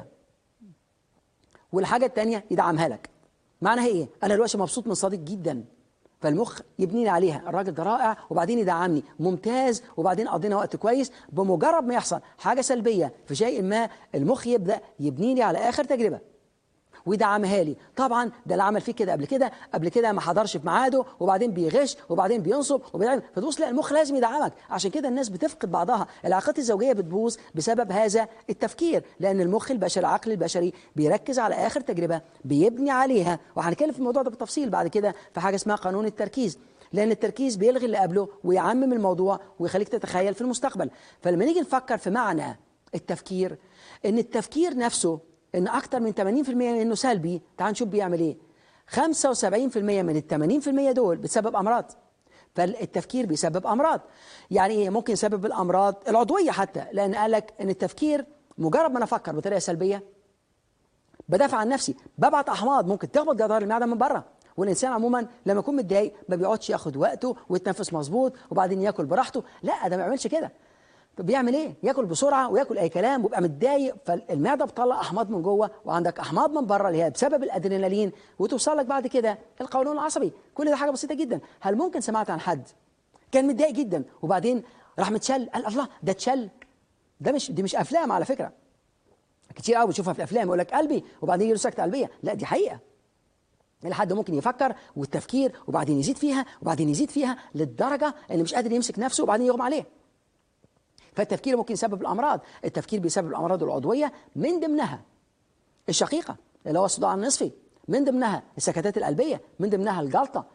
والحاجه الثانيه يدعمها لك معناها ايه انا دلوقتي مبسوط من صديق جدا فالمخ يبنيني عليها الراجل ده رائع وبعدين يدعمني ممتاز وبعدين قضينا وقت كويس بمجرد ما يحصل حاجه سلبيه في شيء ما المخ يبدا يبنيني على اخر تجربه ويدعمها لي طبعا ده اللي عمل فيه كده قبل كده قبل كده ما حضرش في ميعاده وبعدين بيغش وبعدين بينصب وبيعمل فتبص لا المخ لازم يدعمك عشان كده الناس بتفقد بعضها العلاقات الزوجيه بتبوظ بسبب هذا التفكير لان المخ البشري العقل البشري بيركز على اخر تجربه بيبني عليها وهنتكلم في الموضوع ده بالتفصيل بعد كده في حاجه اسمها قانون التركيز لان التركيز بيلغي اللي قبله ويعمم الموضوع ويخليك تتخيل في المستقبل فلما نيجي نفكر في معنى التفكير ان التفكير نفسه ان اكتر من 80% منه سلبي تعال نشوف بيعمل ايه 75% من ال 80% دول بتسبب امراض فالتفكير بيسبب امراض يعني ايه ممكن يسبب الامراض العضويه حتى لان قال لك ان التفكير مجرد ما انا افكر بطريقه سلبيه بدافع عن نفسي ببعت احماض ممكن تخبط جدار المعده من بره والانسان عموما لما يكون متضايق ما بيقعدش ياخد وقته ويتنفس مظبوط وبعدين ياكل براحته لا ده ما بيعملش كده بيعمل ايه؟ ياكل بسرعه وياكل اي كلام ويبقى متضايق فالمعده بتطلع احماض من جوه وعندك احماض من بره اللي هي بسبب الادرينالين وتوصل لك بعد كده القولون العصبي كل ده حاجه بسيطه جدا هل ممكن سمعت عن حد كان متضايق جدا وبعدين راح متشل قال الله ده اتشل ده مش دي مش افلام على فكره كتير قوي بتشوفها في الافلام يقول لك قلبي وبعدين يجي سكته قلبيه لا دي حقيقه الحد ممكن يفكر والتفكير وبعدين يزيد فيها وبعدين يزيد فيها للدرجه اللي مش قادر يمسك نفسه وبعدين يغمى عليه فالتفكير ممكن يسبب الامراض التفكير بيسبب الامراض العضويه من ضمنها الشقيقه اللي هو الصداع النصفي من ضمنها السكتات القلبيه من ضمنها الجلطه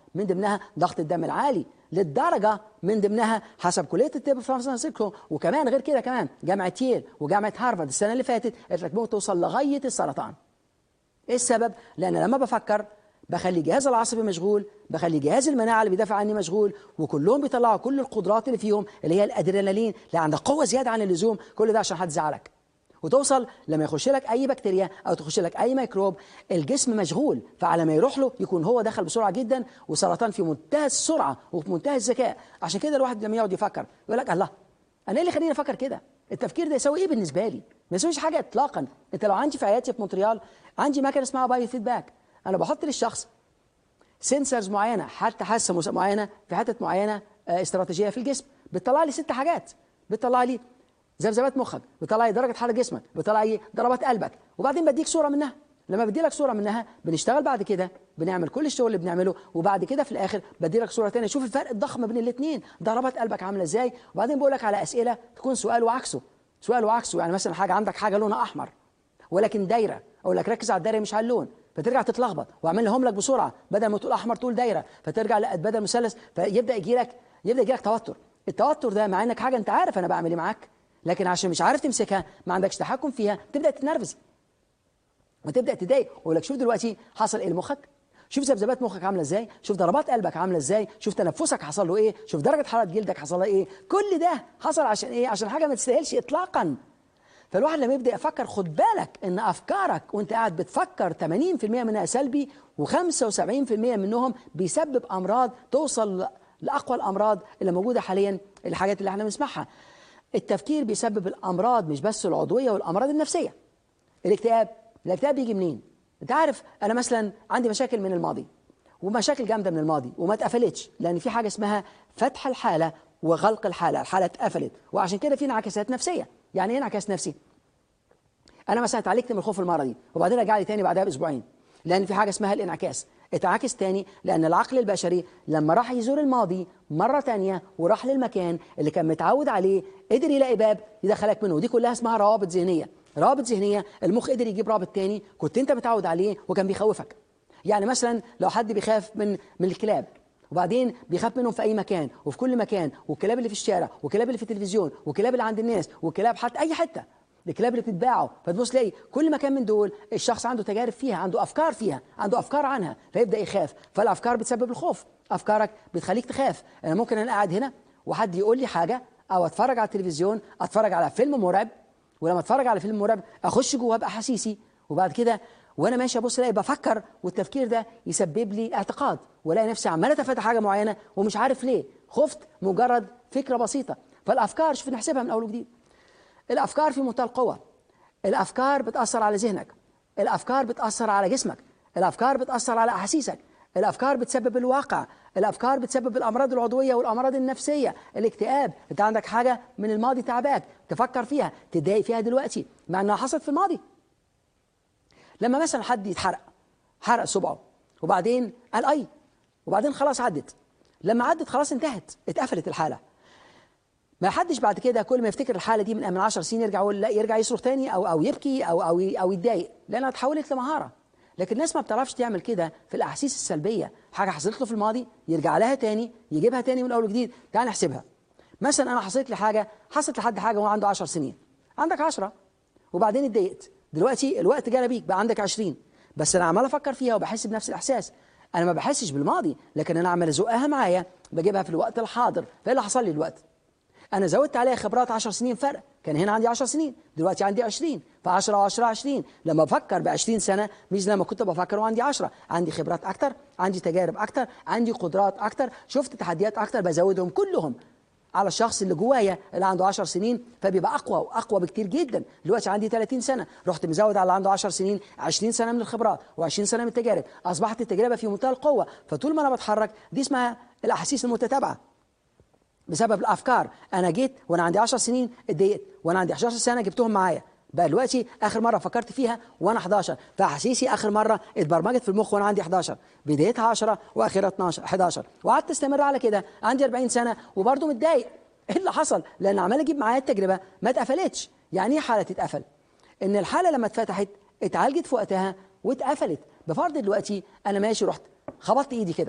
من ضمنها ضغط الدم العالي للدرجه من ضمنها حسب كليه الطب في سان فرانسيسكو وكمان غير كده كمان جامعه ييل وجامعه هارفارد السنه اللي فاتت قالت لك ممكن توصل لغايه السرطان ايه السبب؟ لان لما بفكر بخلي جهاز العصبي مشغول بخلي جهاز المناعه اللي بيدافع عني مشغول وكلهم بيطلعوا كل القدرات اللي فيهم اللي هي الادرينالين اللي عندك قوه زياده عن اللزوم كل ده عشان حد زعلك وتوصل لما يخش لك اي بكتيريا او تخش لك اي ميكروب الجسم مشغول فعلى ما يروح له يكون هو دخل بسرعه جدا وسرطان في منتهى السرعه وفي منتهى الذكاء عشان كده الواحد لما يقعد يفكر يقول لك الله انا ايه اللي خليني افكر كده التفكير ده يسوي ايه بالنسبه لي ما يسويش حاجه اطلاقا انت لو عندي في عيادتي في مونتريال عندي مكنه اسمها بايو فيدباك انا بحط للشخص سنسرز معينه حتى حاسه معينه في حتت معينه آه، استراتيجيه في الجسم بتطلع لي ست حاجات بتطلع لي ذبذبات مخك بتطلع لي درجه حراره جسمك بتطلع لي ضربات قلبك وبعدين بديك صوره منها لما بدي لك صوره منها بنشتغل بعد كده بنعمل كل الشغل اللي بنعمله وبعد كده في الاخر بدي لك صوره ثانيه شوف الفرق الضخم بين الاثنين ضربات قلبك عامله ازاي وبعدين بقول لك على اسئله تكون سؤال وعكسه سؤال وعكسه يعني مثلا حاجه عندك حاجه لونها احمر ولكن دايره اقول لك ركز على الدايره مش على اللون فترجع تتلخبط واعمل لهم لك بسرعه بدل ما تقول احمر تقول دايره فترجع لا بدل مثلث فيبدا يجي لك يبدا يجي لك توتر التوتر ده مع انك حاجه انت عارف انا بعمل ايه معاك لكن عشان مش عارف تمسكها ما عندكش تحكم فيها تبدا تتنرفز وتبدا تضايق واقول لك شوف دلوقتي حصل ايه لمخك شوف ذبذبات مخك عامله ازاي شوف ضربات قلبك عامله ازاي شوف تنفسك حصل له ايه شوف درجه حراره جلدك حصل لها ايه كل ده حصل عشان ايه عشان حاجه ما تستاهلش اطلاقا فالواحد لما يبدا يفكر خد بالك ان افكارك وانت قاعد بتفكر 80% منها سلبي و75% منهم بيسبب امراض توصل لاقوى الامراض اللي موجوده حاليا الحاجات اللي احنا بنسمعها التفكير بيسبب الامراض مش بس العضويه والامراض النفسيه الاكتئاب الاكتئاب بيجي منين انت عارف انا مثلا عندي مشاكل من الماضي ومشاكل جامده من الماضي وما اتقفلتش لان في حاجه اسمها فتح الحاله وغلق الحاله الحاله اتقفلت وعشان كده في انعكاسات نفسيه يعني ايه انعكاس نفسي انا مثلا اتعالجت من الخوف المرضي وبعدين رجع لي تاني بعدها باسبوعين لان في حاجه اسمها الانعكاس اتعكس تاني لان العقل البشري لما راح يزور الماضي مره تانية وراح للمكان اللي كان متعود عليه قدر يلاقي باب يدخلك منه ودي كلها اسمها روابط ذهنيه روابط ذهنيه المخ قدر يجيب رابط تاني كنت انت متعود عليه وكان بيخوفك يعني مثلا لو حد بيخاف من من الكلاب وبعدين بيخاف منهم في اي مكان وفي كل مكان والكلاب اللي في الشارع والكلاب اللي في التلفزيون والكلاب اللي عند الناس والكلاب حتى اي حته الكلاب اللي بتتباعوا فتبص تلاقي كل مكان من دول الشخص عنده تجارب فيها عنده افكار فيها عنده افكار عنها فيبدا يخاف فالافكار بتسبب الخوف افكارك بتخليك تخاف انا ممكن انا قاعد هنا وحد يقول لي حاجه او اتفرج على التلفزيون اتفرج على فيلم مرعب ولما اتفرج على فيلم مرعب اخش جوه باحاسيسي وبعد كده وانا ماشي ابص الاقي بفكر والتفكير ده يسبب لي اعتقاد والاقي نفسي عمال اتفتح حاجه معينه ومش عارف ليه خفت مجرد فكره بسيطه فالافكار شوف نحسبها من اول وجديد الافكار في منتهى القوه الافكار بتاثر على ذهنك الافكار بتاثر على جسمك الافكار بتاثر على احاسيسك الافكار بتسبب الواقع الافكار بتسبب الامراض العضويه والامراض النفسيه الاكتئاب انت عندك حاجه من الماضي تعباك تفكر فيها تتضايق فيها دلوقتي مع انها حصلت في الماضي لما مثلا حد يتحرق حرق صبعه وبعدين قال اي وبعدين خلاص عدت لما عدت خلاص انتهت اتقفلت الحاله ما حدش بعد كده كل ما يفتكر الحاله دي من من 10 سنين يرجع يقول لا يرجع يصرخ تاني او او يبكي او او او يتضايق لانها اتحولت لمهاره لكن الناس ما بتعرفش تعمل كده في الاحاسيس السلبيه حاجه حصلت له في الماضي يرجع لها تاني يجيبها تاني من اول وجديد تعال نحسبها مثلا انا حصلت لي حاجه حصلت لحد حاجه وهو عنده 10 سنين عندك 10 وبعدين اتضايقت دلوقتي الوقت جرى بيك بقى عندك 20 بس انا عمال افكر فيها وبحس بنفس الاحساس انا ما بحسش بالماضي لكن انا عمال ازقها معايا بجيبها في الوقت الحاضر فايه اللي حصل لي دلوقتي انا زودت عليها خبرات 10 سنين فرق كان هنا عندي 10 سنين دلوقتي عندي 20 ف 10 و10 20 لما بفكر ب 20 سنه مش لما كنت بفكر وعندي 10 عندي خبرات اكتر عندي تجارب اكتر عندي قدرات اكتر شفت تحديات اكتر بزودهم كلهم على الشخص اللي جوايا اللي عنده 10 سنين فبيبقى اقوى واقوى بكتير جدا دلوقتي عندي 30 سنه رحت مزود على اللي عنده 10 سنين 20 سنه من الخبرات و20 سنه من التجارب اصبحت التجربه في منتهى القوه فطول ما انا بتحرك دي اسمها الاحاسيس المتتابعه بسبب الافكار انا جيت وانا عندي 10 سنين اتضايقت وانا عندي 11 سنه جبتهم معايا بقى دلوقتي اخر مره فكرت فيها وانا 11 فاحاسيسي اخر مره اتبرمجت في المخ وانا عندي 11 بدايتها 10 واخرها 12 11 وقعدت استمر على كده عندي 40 سنه وبرضه متضايق ايه اللي حصل لان عمال اجيب معايا التجربه ما اتقفلتش يعني ايه حاله تتقفل ان الحاله لما اتفتحت اتعالجت في وقتها واتقفلت بفرض دلوقتي انا ماشي رحت خبطت ايدي كده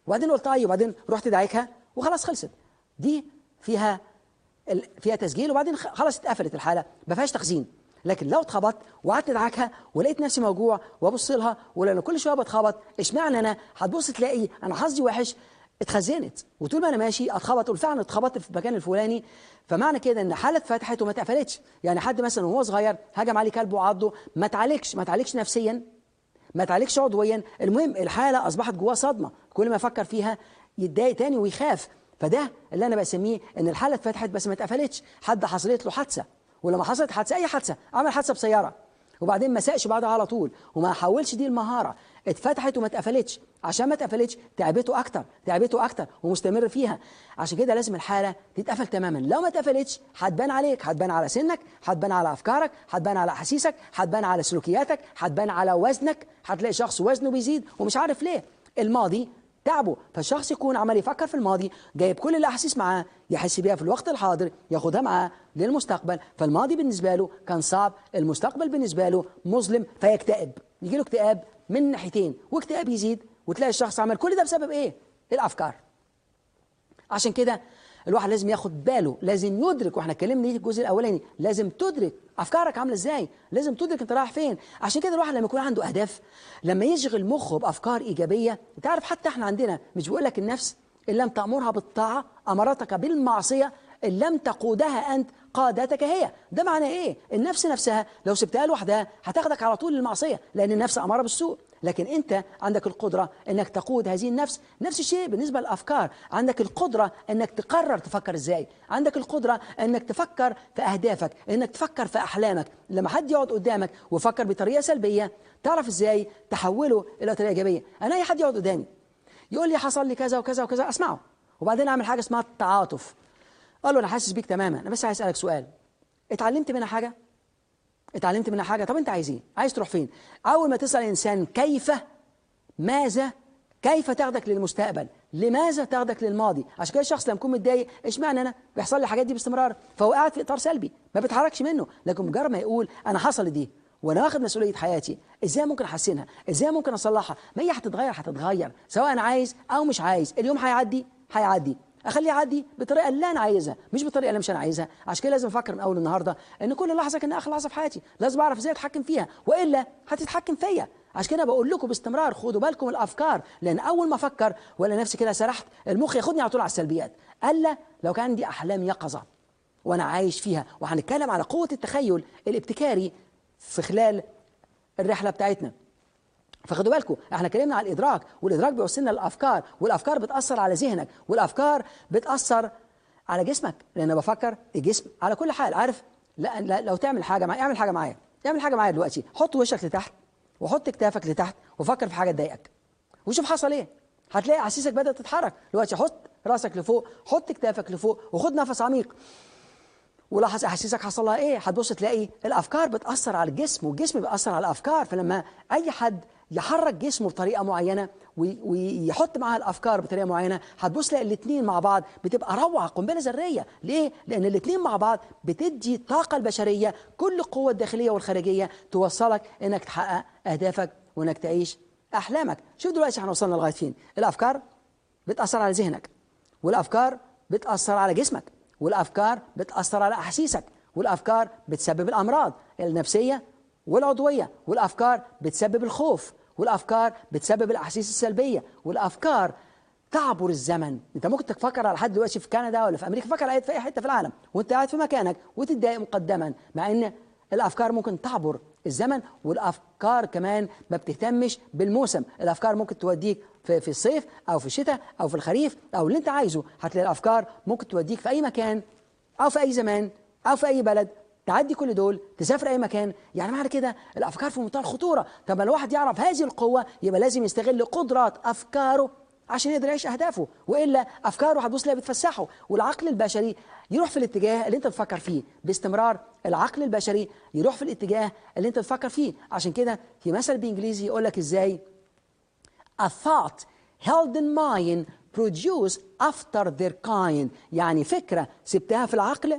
وبعدين قلت طيب وبعدين رحت داعكها وخلاص خلصت دي فيها ال- فيها تسجيل وبعدين خ- خلاص اتقفلت الحاله ما فيهاش تخزين لكن لو اتخبطت وقعدت ادعكها ولقيت نفسي موجوع وابص لها ولان كل شويه بتخبط اشمعنى انا هتبص تلاقي انا حظي وحش اتخزنت وطول ما انا ماشي اتخبط اقول فعلا اتخبطت في المكان الفلاني فمعنى كده ان حاله اتفتحت وما اتقفلتش يعني حد مثلا وهو صغير هجم عليه كلب وعضه ما تعالجش ما تعالجش نفسيا ما تعالجش عضويا المهم الحاله اصبحت جواه صدمه كل ما يفكر فيها يتضايق تاني ويخاف فده اللي انا بسميه ان الحاله اتفتحت بس ما اتقفلتش حد حصلت له حادثه ولما حصلت حادثه اي حادثه عمل حادثه بسياره وبعدين ما ساقش بعدها على طول وما حولش دي المهاره اتفتحت وما اتقفلتش عشان ما اتقفلتش تعبته اكتر تعبته اكتر ومستمر فيها عشان كده لازم الحاله تتقفل تماما لو ما اتقفلتش هتبان عليك هتبان على سنك هتبان على افكارك هتبان على احاسيسك هتبان على سلوكياتك هتبان على وزنك هتلاقي شخص وزنه بيزيد ومش عارف ليه الماضي تعبه فالشخص يكون عمال يفكر في الماضي جايب كل الاحاسيس معاه يحس بيها في الوقت الحاضر ياخدها معاه للمستقبل فالماضي بالنسبه له كان صعب المستقبل بالنسبه له مظلم فيكتئب يجي له اكتئاب من ناحيتين واكتئاب يزيد وتلاقي الشخص عمل كل ده بسبب ايه الافكار عشان كده الواحد لازم ياخد باله لازم يدرك واحنا اتكلمنا في الجزء الاولاني لازم تدرك افكارك عامله ازاي لازم تدرك انت رايح فين عشان كده الواحد لما يكون عنده اهداف لما يشغل مخه بافكار ايجابيه انت عارف حتى احنا عندنا مش بيقول لك النفس ان لم تامرها بالطاعه امرتك بالمعصيه ان لم تقودها انت قادتك هي ده معناه ايه النفس نفسها لو سبتها لوحدها هتاخدك على طول للمعصيه لان النفس اماره بالسوء لكن انت عندك القدره انك تقود هذه النفس نفس الشيء بالنسبه للافكار عندك القدره انك تقرر تفكر ازاي عندك القدره انك تفكر في اهدافك انك تفكر في احلامك لما حد يقعد قدامك ويفكر بطريقه سلبيه تعرف ازاي تحوله الى طريقه ايجابيه انا اي حد يقعد قدامي يقول لي حصل لي كذا وكذا وكذا اسمعه وبعدين اعمل حاجه اسمها التعاطف قال له انا حاسس بيك تماما انا بس عايز اسالك سؤال اتعلمت منها حاجه اتعلمت منها حاجه طب انت عايز ايه عايز تروح فين اول ما تسال الانسان كيف ماذا كيف تاخدك للمستقبل لماذا تاخدك للماضي عشان كده الشخص لما يكون متضايق اشمعنى انا بيحصل لي الحاجات دي باستمرار فهو قاعد في اطار سلبي ما بيتحركش منه لكن مجرد ما يقول انا حصل دي وانا واخد مسؤوليه حياتي ازاي ممكن احسنها ازاي ممكن اصلحها ما هي هتتغير هتتغير سواء انا عايز او مش عايز اليوم هيعدي هيعدي اخليه يعدي بالطريقه اللي انا عايزها مش بالطريقه اللي مش انا عايزها عشان كده لازم افكر من اول النهارده ان كل لحظه كانها اخر لحظه في حياتي لازم اعرف ازاي اتحكم فيها والا هتتحكم فيا عشان كده بقول لكم باستمرار خدوا بالكم من الافكار لان اول ما افكر ولا نفسي كده سرحت المخ ياخدني على طول على السلبيات الا لو كان عندي احلام يقظه وانا عايش فيها وهنتكلم على قوه التخيل الابتكاري في خلال الرحله بتاعتنا فخدوا بالكم احنا اتكلمنا على الادراك والادراك بيوصلنا للافكار والافكار بتاثر على ذهنك والافكار بتاثر على جسمك لان أنا بفكر الجسم على كل حال عارف لا, لا لو تعمل حاجه معايا اعمل حاجه معايا اعمل حاجه معايا دلوقتي حط وشك لتحت وحط كتافك لتحت وفكر في حاجه تضايقك وشوف حصل ايه هتلاقي احاسيسك بدات تتحرك دلوقتي حط راسك لفوق حط كتافك لفوق وخد نفس عميق ولاحظ احاسيسك حصل لها ايه هتبص تلاقي الافكار بتاثر على الجسم والجسم بيأثر على الافكار فلما اي حد يحرك جسمه بطريقه معينه وي- ويحط معاها الافكار بطريقه معينه هتبص تلاقي الاثنين مع بعض بتبقى روعه قنبله ذريه ليه لان الاثنين مع بعض بتدي الطاقه البشريه كل القوه الداخليه والخارجيه توصلك انك تحقق اهدافك وانك تعيش احلامك شوف دلوقتي احنا وصلنا لغايه فين الافكار بتاثر على ذهنك والافكار بتاثر على جسمك والافكار بتاثر على احاسيسك والافكار بتسبب الامراض النفسيه والعضويه والافكار بتسبب الخوف والافكار بتسبب الاحاسيس السلبيه والافكار تعبر الزمن انت ممكن تفكر على حد دلوقتي في كندا ولا في امريكا فكر على في اي حته في العالم وانت قاعد في مكانك وتتضايق مقدما مع ان الافكار ممكن تعبر الزمن والافكار كمان ما بتهتمش بالموسم الافكار ممكن توديك في, في الصيف او في الشتاء او في الخريف او اللي انت عايزه هتلاقي الافكار ممكن توديك في اي مكان او في اي زمان او في اي بلد تعدي كل دول تسافر اي مكان يعني معنى كده الافكار في منتهى الخطوره طب ما الواحد يعرف هذه القوه يبقى لازم يستغل قدرات افكاره عشان يقدر يعيش اهدافه والا افكاره هتبص تلاقيها بتفسحه والعقل البشري يروح في الاتجاه اللي انت بتفكر فيه باستمرار العقل البشري يروح في الاتجاه اللي انت بتفكر فيه عشان كده في مثل بانجليزي يقول لك ازاي a thought held in mind produce after their kind يعني فكرة سبتها في العقل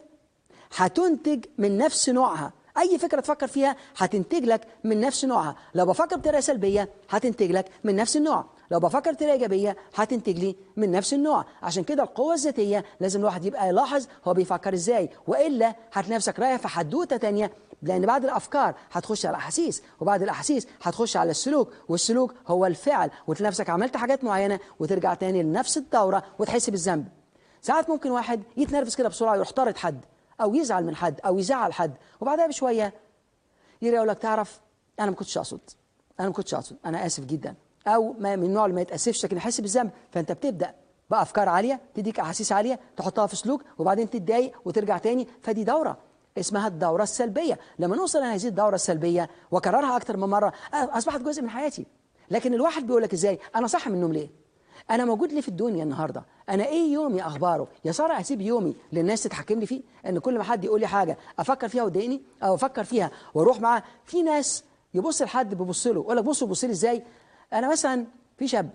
هتنتج من نفس نوعها اي فكره تفكر فيها هتنتج لك من نفس نوعها لو بفكر بطريقه سلبيه هتنتج لك من نفس النوع لو بفكر بطريقه ايجابيه هتنتج لي من نفس النوع عشان كده القوه الذاتيه لازم الواحد يبقى يلاحظ هو بيفكر ازاي والا هتلاقي نفسك رايح في حدوته تانية لان بعد الافكار هتخش على الاحاسيس وبعد الاحاسيس هتخش على السلوك والسلوك هو الفعل وتلاقي نفسك عملت حاجات معينه وترجع تاني لنفس الدوره وتحس بالذنب ساعات ممكن واحد يتنرفز كده بسرعه يروح طارد حد او يزعل من حد او يزعل حد وبعدها بشويه يجي يقول لك تعرف انا ما كنتش اقصد انا ما كنتش اقصد انا اسف جدا او ما من النوع اللي ما يتاسفش لكن يحس بالذنب فانت بتبدا بافكار عاليه تديك احاسيس عاليه تحطها في سلوك وبعدين تتضايق وترجع تاني فدي دوره اسمها الدورة السلبية لما نوصل إلى هذه الدورة السلبية وكررها أكثر من مرة أصبحت جزء من حياتي لكن الواحد بيقول لك إزاي أنا صح من النوم ليه أنا موجود ليه في الدنيا النهاردة أنا إيه يومي أخباره يا ترى أسيب يومي للناس تتحكم لي فيه إن كل ما حد يقول لي حاجة أفكر فيها وتضايقني أو أفكر فيها وأروح معاه في ناس يبص لحد بيبص له يقول لك بصوا بص لي إزاي أنا مثلا في شاب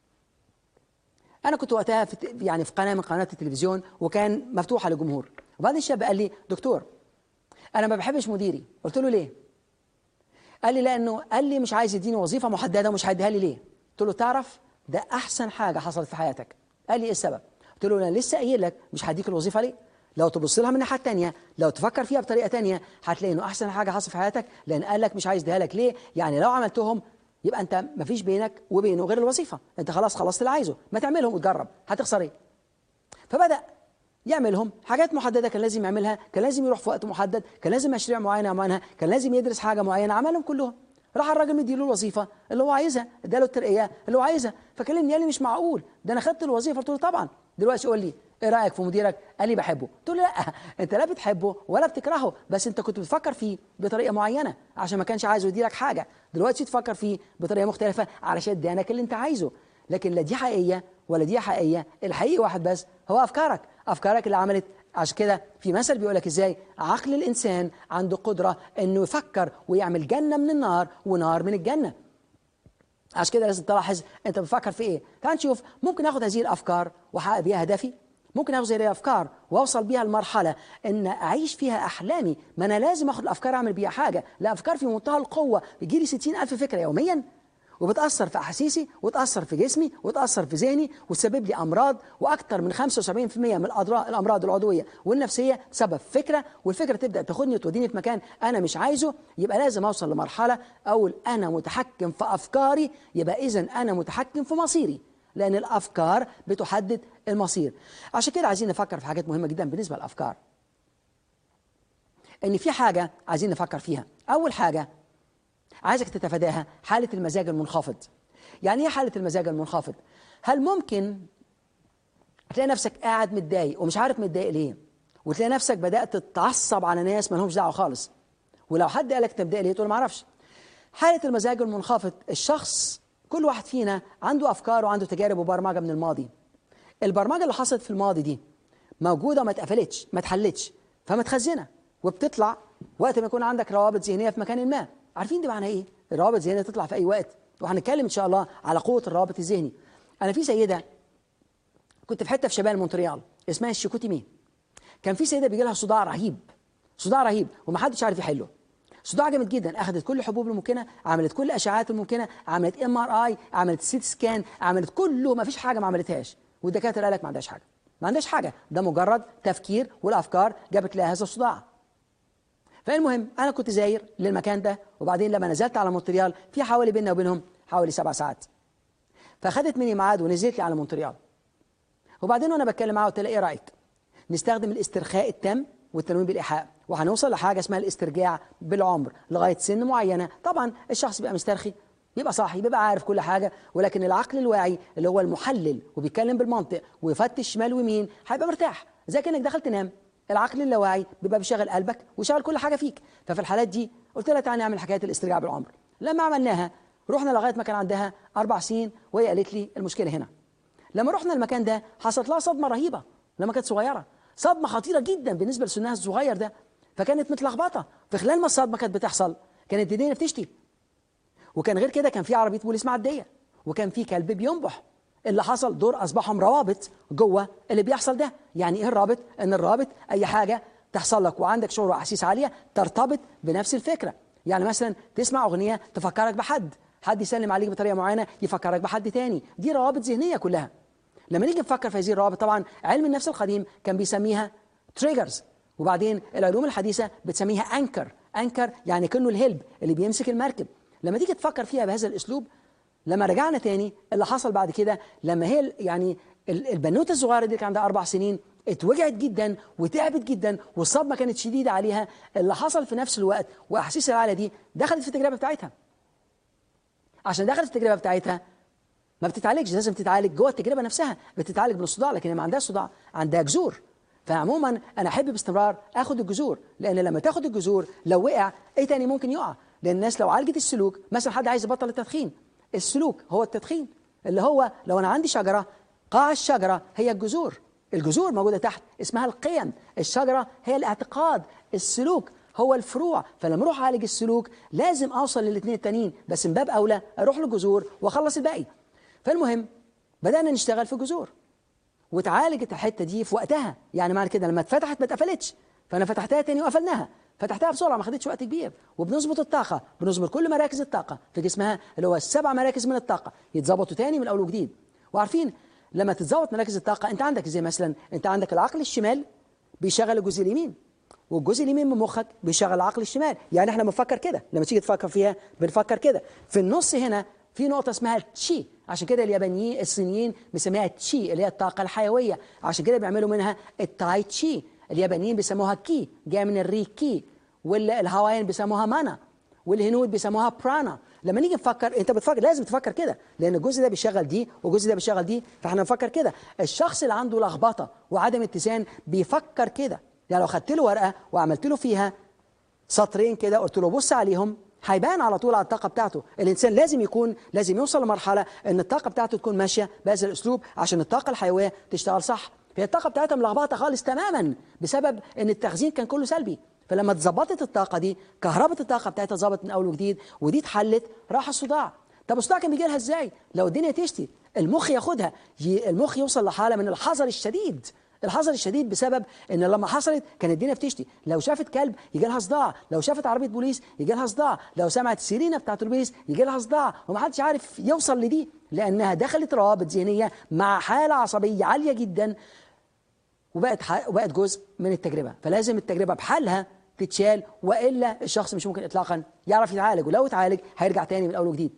أنا كنت وقتها في يعني في قناة من قنوات التلفزيون وكان مفتوحة للجمهور وبعدين الشاب قال لي دكتور انا ما بحبش مديري قلت له ليه قال لي لانه قال لي مش عايز يديني وظيفه محدده ومش هيديها لي ليه قلت له تعرف ده احسن حاجه حصلت في حياتك قال لي ايه السبب قلت له انا لسه قايل لك مش هديك الوظيفه ليه لو تبص لها من الناحيه الثانيه لو تفكر فيها بطريقه ثانيه هتلاقي انه احسن حاجه حصلت في حياتك لان قال لك مش عايز اديها لك ليه يعني لو عملتهم يبقى انت ما فيش بينك وبينه غير الوظيفه انت خلاص خلصت اللي عايزه ما تعملهم وتجرب هتخسر ايه فبدا يعملهم حاجات محدده كان لازم يعملها كان لازم يروح في وقت محدد كان لازم مشاريع معينه يعملها كان لازم يدرس حاجه معينه عملهم كلهم راح الراجل مديله الوظيفه اللي هو عايزها اداله الترقيه اللي هو عايزها فكلمني قال لي مش معقول ده انا خدت الوظيفه قلت له طبعا دلوقتي قول لي ايه رايك في مديرك قال لي بحبه قلت له لا انت لا بتحبه ولا بتكرهه بس انت كنت بتفكر فيه بطريقه معينه عشان ما كانش عايز يديلك حاجه دلوقتي تفكر فيه بطريقه مختلفه علشان ادانك اللي انت عايزه لكن لا دي حقيقيه ولا دي حقيقيه الحقيقي واحد بس هو افكارك افكارك اللي عملت عشان كده في مثل بيقول لك ازاي عقل الانسان عنده قدره انه يفكر ويعمل جنه من النار ونار من الجنه عشان كده لازم تلاحظ انت بتفكر في ايه تعال نشوف ممكن اخد هذه الافكار واحقق بيها هدفي ممكن اخذ هذه الافكار واوصل بيها لمرحله ان اعيش فيها احلامي ما انا لازم اخد الافكار اعمل بيها حاجه لا افكار في منتهى القوه بيجي لي 60000 فكره يوميا وبتأثر في أحاسيسي وتأثر في جسمي وتأثر في ذهني وتسبب لي أمراض وأكثر من 75% من الأمراض العضوية والنفسية بسبب فكرة والفكرة تبدأ تاخدني وتوديني في مكان أنا مش عايزه يبقى لازم أوصل لمرحلة أقول أنا متحكم في أفكاري يبقى إذا أنا متحكم في مصيري لأن الأفكار بتحدد المصير عشان كده عايزين نفكر في حاجات مهمة جدا بالنسبة للأفكار إن في حاجة عايزين نفكر فيها أول حاجة عايزك تتفاداها حالة المزاج المنخفض يعني ايه حالة المزاج المنخفض هل ممكن تلاقي نفسك قاعد متضايق ومش عارف متضايق ليه وتلاقي نفسك بدأت تتعصب على ناس ما لهمش دعوة خالص ولو حد قالك انت متضايق ليه تقول ما اعرفش حالة المزاج المنخفض الشخص كل واحد فينا عنده أفكار وعنده تجارب وبرمجة من الماضي البرمجة اللي حصلت في الماضي دي موجودة وما اتقفلتش ما اتحلتش فمتخزنة وبتطلع وقت ما يكون عندك روابط ذهنية في مكان ما عارفين دي معناها ايه الروابط الذهنيه تطلع في اي وقت وهنتكلم ان شاء الله على قوه الروابط الذهني انا في سيده كنت في حته في شمال مونتريال اسمها الشيكوتيمي كان في سيده بيجي لها صداع رهيب صداع رهيب ومحدش عارف يحله صداع جامد جدا اخذت كل الحبوب الممكنه عملت كل الاشعاعات الممكنه عملت ام ار اي عملت سيت سكان عملت كله ما فيش حاجه ما عملتهاش والدكاتره قال لك ما عندهاش حاجه ما عندهاش حاجه ده مجرد تفكير والافكار جابت لها هذا الصداع فالمهم انا كنت زاير للمكان ده وبعدين لما نزلت على مونتريال في حوالي بيننا وبينهم حوالي سبع ساعات فاخدت مني ميعاد ونزلت لي على مونتريال وبعدين وانا بتكلم معاها قلت لها ايه رايك نستخدم الاسترخاء التام والتنويم بالايحاء وهنوصل لحاجه اسمها الاسترجاع بالعمر لغايه سن معينه طبعا الشخص بيبقى مسترخي بيبقى صاحي بيبقى عارف كل حاجه ولكن العقل الواعي اللي هو المحلل وبيتكلم بالمنطق ويفتش شمال ويمين هيبقى مرتاح زي كانك دخلت تنام العقل اللاواعي بيبقى بيشغل قلبك ويشغل كل حاجه فيك ففي الحالات دي قلت لها تعالى نعمل حكايه الاسترجاع بالعمر لما عملناها رحنا لغايه ما كان عندها اربع سنين وهي قالت لي المشكله هنا لما رحنا المكان ده حصلت لها صدمه رهيبه لما كانت صغيره صدمه خطيره جدا بالنسبه لسنها الصغير ده فكانت متلخبطه في خلال ما الصدمه كانت بتحصل كانت الدنيا بتشتي وكان غير كده كان في عربيه بوليس معديه وكان في كلب بينبح اللي حصل دور اصبحهم روابط جوه اللي بيحصل ده يعني ايه الرابط ان الرابط اي حاجه تحصل لك وعندك شعور واحاسيس عاليه ترتبط بنفس الفكره يعني مثلا تسمع اغنيه تفكرك بحد حد يسلم عليك بطريقه معينه يفكرك بحد تاني دي روابط ذهنيه كلها لما نيجي نفكر في هذه الروابط طبعا علم النفس القديم كان بيسميها تريجرز وبعدين العلوم الحديثه بتسميها انكر انكر يعني كانه الهلب اللي بيمسك المركب لما تيجي تفكر فيها بهذا الاسلوب لما رجعنا تاني اللي حصل بعد كده لما هي يعني البنوته الصغيره دي كان عندها اربع سنين اتوجعت جدا وتعبت جدا والصدمه كانت شديده عليها اللي حصل في نفس الوقت واحاسيس العاله دي دخلت في التجربه بتاعتها عشان دخلت في التجربه بتاعتها ما بتتعالجش لازم تتعالج جوه التجربه نفسها بتتعالج من الصداع لكن هي ما عندهاش صداع عندها جذور فعموما انا احب باستمرار اخد الجذور لان لما تاخد الجذور لو وقع ايه تاني ممكن يقع لان الناس لو عالجت السلوك مثلا حد عايز يبطل التدخين السلوك هو التدخين اللي هو لو انا عندي شجره قاع الشجره هي الجذور الجذور موجوده تحت اسمها القيم الشجره هي الاعتقاد السلوك هو الفروع فلما اروح اعالج السلوك لازم اوصل للاثنين التانيين بس من باب اولى اروح للجذور واخلص الباقي فالمهم بدانا نشتغل في الجذور واتعالجت الحته دي في وقتها يعني معنى كده لما اتفتحت ما اتقفلتش فانا فتحتها تاني وقفلناها فتحتها بسرعه ما خدتش وقت كبير وبنظبط الطاقه بنظبط كل مراكز الطاقه في جسمها اللي هو السبع مراكز من الطاقه يتظبطوا تاني من اول وجديد وعارفين لما تتظبط مراكز الطاقه انت عندك زي مثلا انت عندك العقل الشمال بيشغل الجزء اليمين والجزء اليمين من مخك بيشغل العقل الشمال يعني احنا بنفكر كده لما تيجي تفكر فيها بنفكر كده في النص هنا في نقطة اسمها تشي عشان كده اليابانيين الصينيين بيسميها تشي اللي هي الطاقة الحيوية عشان كده بيعملوا منها التاي تشي اليابانيين بيسموها كي جاي من الريكي والهوايين بيسموها مانا والهنود بيسموها برانا لما نيجي نفكر انت بتفكر لازم تفكر كده لان الجزء ده بيشغل دي والجزء ده بيشغل دي فاحنا نفكر كده الشخص اللي عنده لخبطه وعدم اتزان بيفكر كده يعني لو خدت له ورقه وعملت له فيها سطرين كده قلت له بص عليهم هيبان على طول على الطاقه بتاعته الانسان لازم يكون لازم يوصل لمرحله ان الطاقه بتاعته تكون ماشيه بهذا الاسلوب عشان الطاقه الحيويه تشتغل صح فهي الطاقه بتاعتها ملخبطه خالص تماما بسبب ان التخزين كان كله سلبي فلما اتظبطت الطاقه دي كهربة الطاقه بتاعتها ظبطت من اول وجديد ودي اتحلت راح الصداع طب الصداع كان بيجي لها ازاي لو الدنيا تشتي المخ ياخدها المخ يوصل لحاله من الحذر الشديد الحذر الشديد بسبب ان لما حصلت كانت الدنيا بتشتي لو شافت كلب يجي لها صداع لو شافت عربيه بوليس يجي لها صداع لو سمعت السيرينا بتاعت البوليس يجي لها صداع ومحدش عارف يوصل لدي لانها دخلت روابط ذهنيه مع حاله عصبيه عاليه جدا وبقت وبقت جزء من التجربه فلازم التجربه بحالها تتشال والا الشخص مش ممكن اطلاقا يعرف يتعالج ولو اتعالج هيرجع تاني من اول وجديد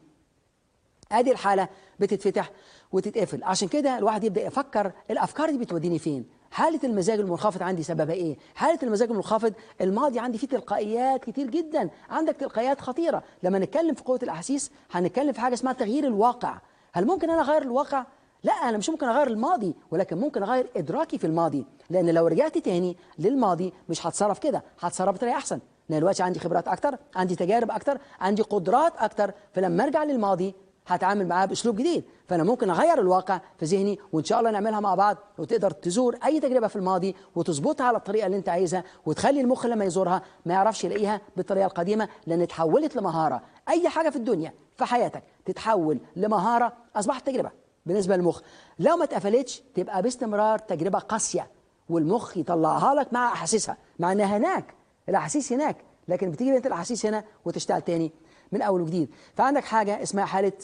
ادي الحاله بتتفتح وتتقفل عشان كده الواحد يبدا يفكر الافكار دي بتوديني فين حالة المزاج المنخفض عندي سببها ايه؟ حالة المزاج المنخفض الماضي عندي فيه تلقائيات كتير جدا، عندك تلقائيات خطيرة، لما نتكلم في قوة الأحاسيس هنتكلم في حاجة اسمها تغيير الواقع، هل ممكن أنا أغير الواقع؟ لا أنا مش ممكن أغير الماضي ولكن ممكن أغير إدراكي في الماضي، لأن لو رجعت تاني للماضي مش هتصرف كده، هتصرف بطريقة أحسن، لأن دلوقتي عندي خبرات أكتر، عندي تجارب أكتر، عندي قدرات أكتر، فلما أرجع للماضي هتعامل معاه باسلوب جديد فانا ممكن اغير الواقع في ذهني وان شاء الله نعملها مع بعض وتقدر تزور اي تجربه في الماضي وتظبطها على الطريقه اللي انت عايزها وتخلي المخ لما يزورها ما يعرفش يلاقيها بالطريقه القديمه لان اتحولت لمهاره اي حاجه في الدنيا في حياتك تتحول لمهاره اصبحت تجربه بالنسبه للمخ لو ما اتقفلتش تبقى باستمرار تجربه قاسيه والمخ يطلعها لك مع احاسيسها مع انها هناك الاحاسيس هناك لكن بتيجي انت الاحاسيس هنا وتشتغل تاني من اول وجديد فعندك حاجه اسمها حاله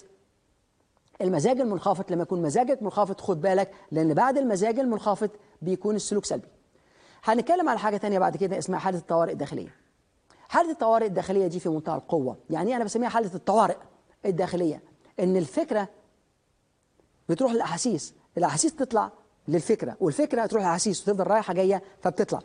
المزاج المنخفض لما يكون مزاجك منخفض خد بالك لان بعد المزاج المنخفض بيكون السلوك سلبي هنتكلم على حاجه تانية بعد كده اسمها حاله الطوارئ الداخليه حاله الطوارئ الداخليه دي في منتهى القوه يعني انا بسميها حاله الطوارئ الداخليه ان الفكره بتروح للاحاسيس الاحاسيس تطلع للفكره والفكره تروح للاحاسيس وتفضل رايحه جايه فبتطلع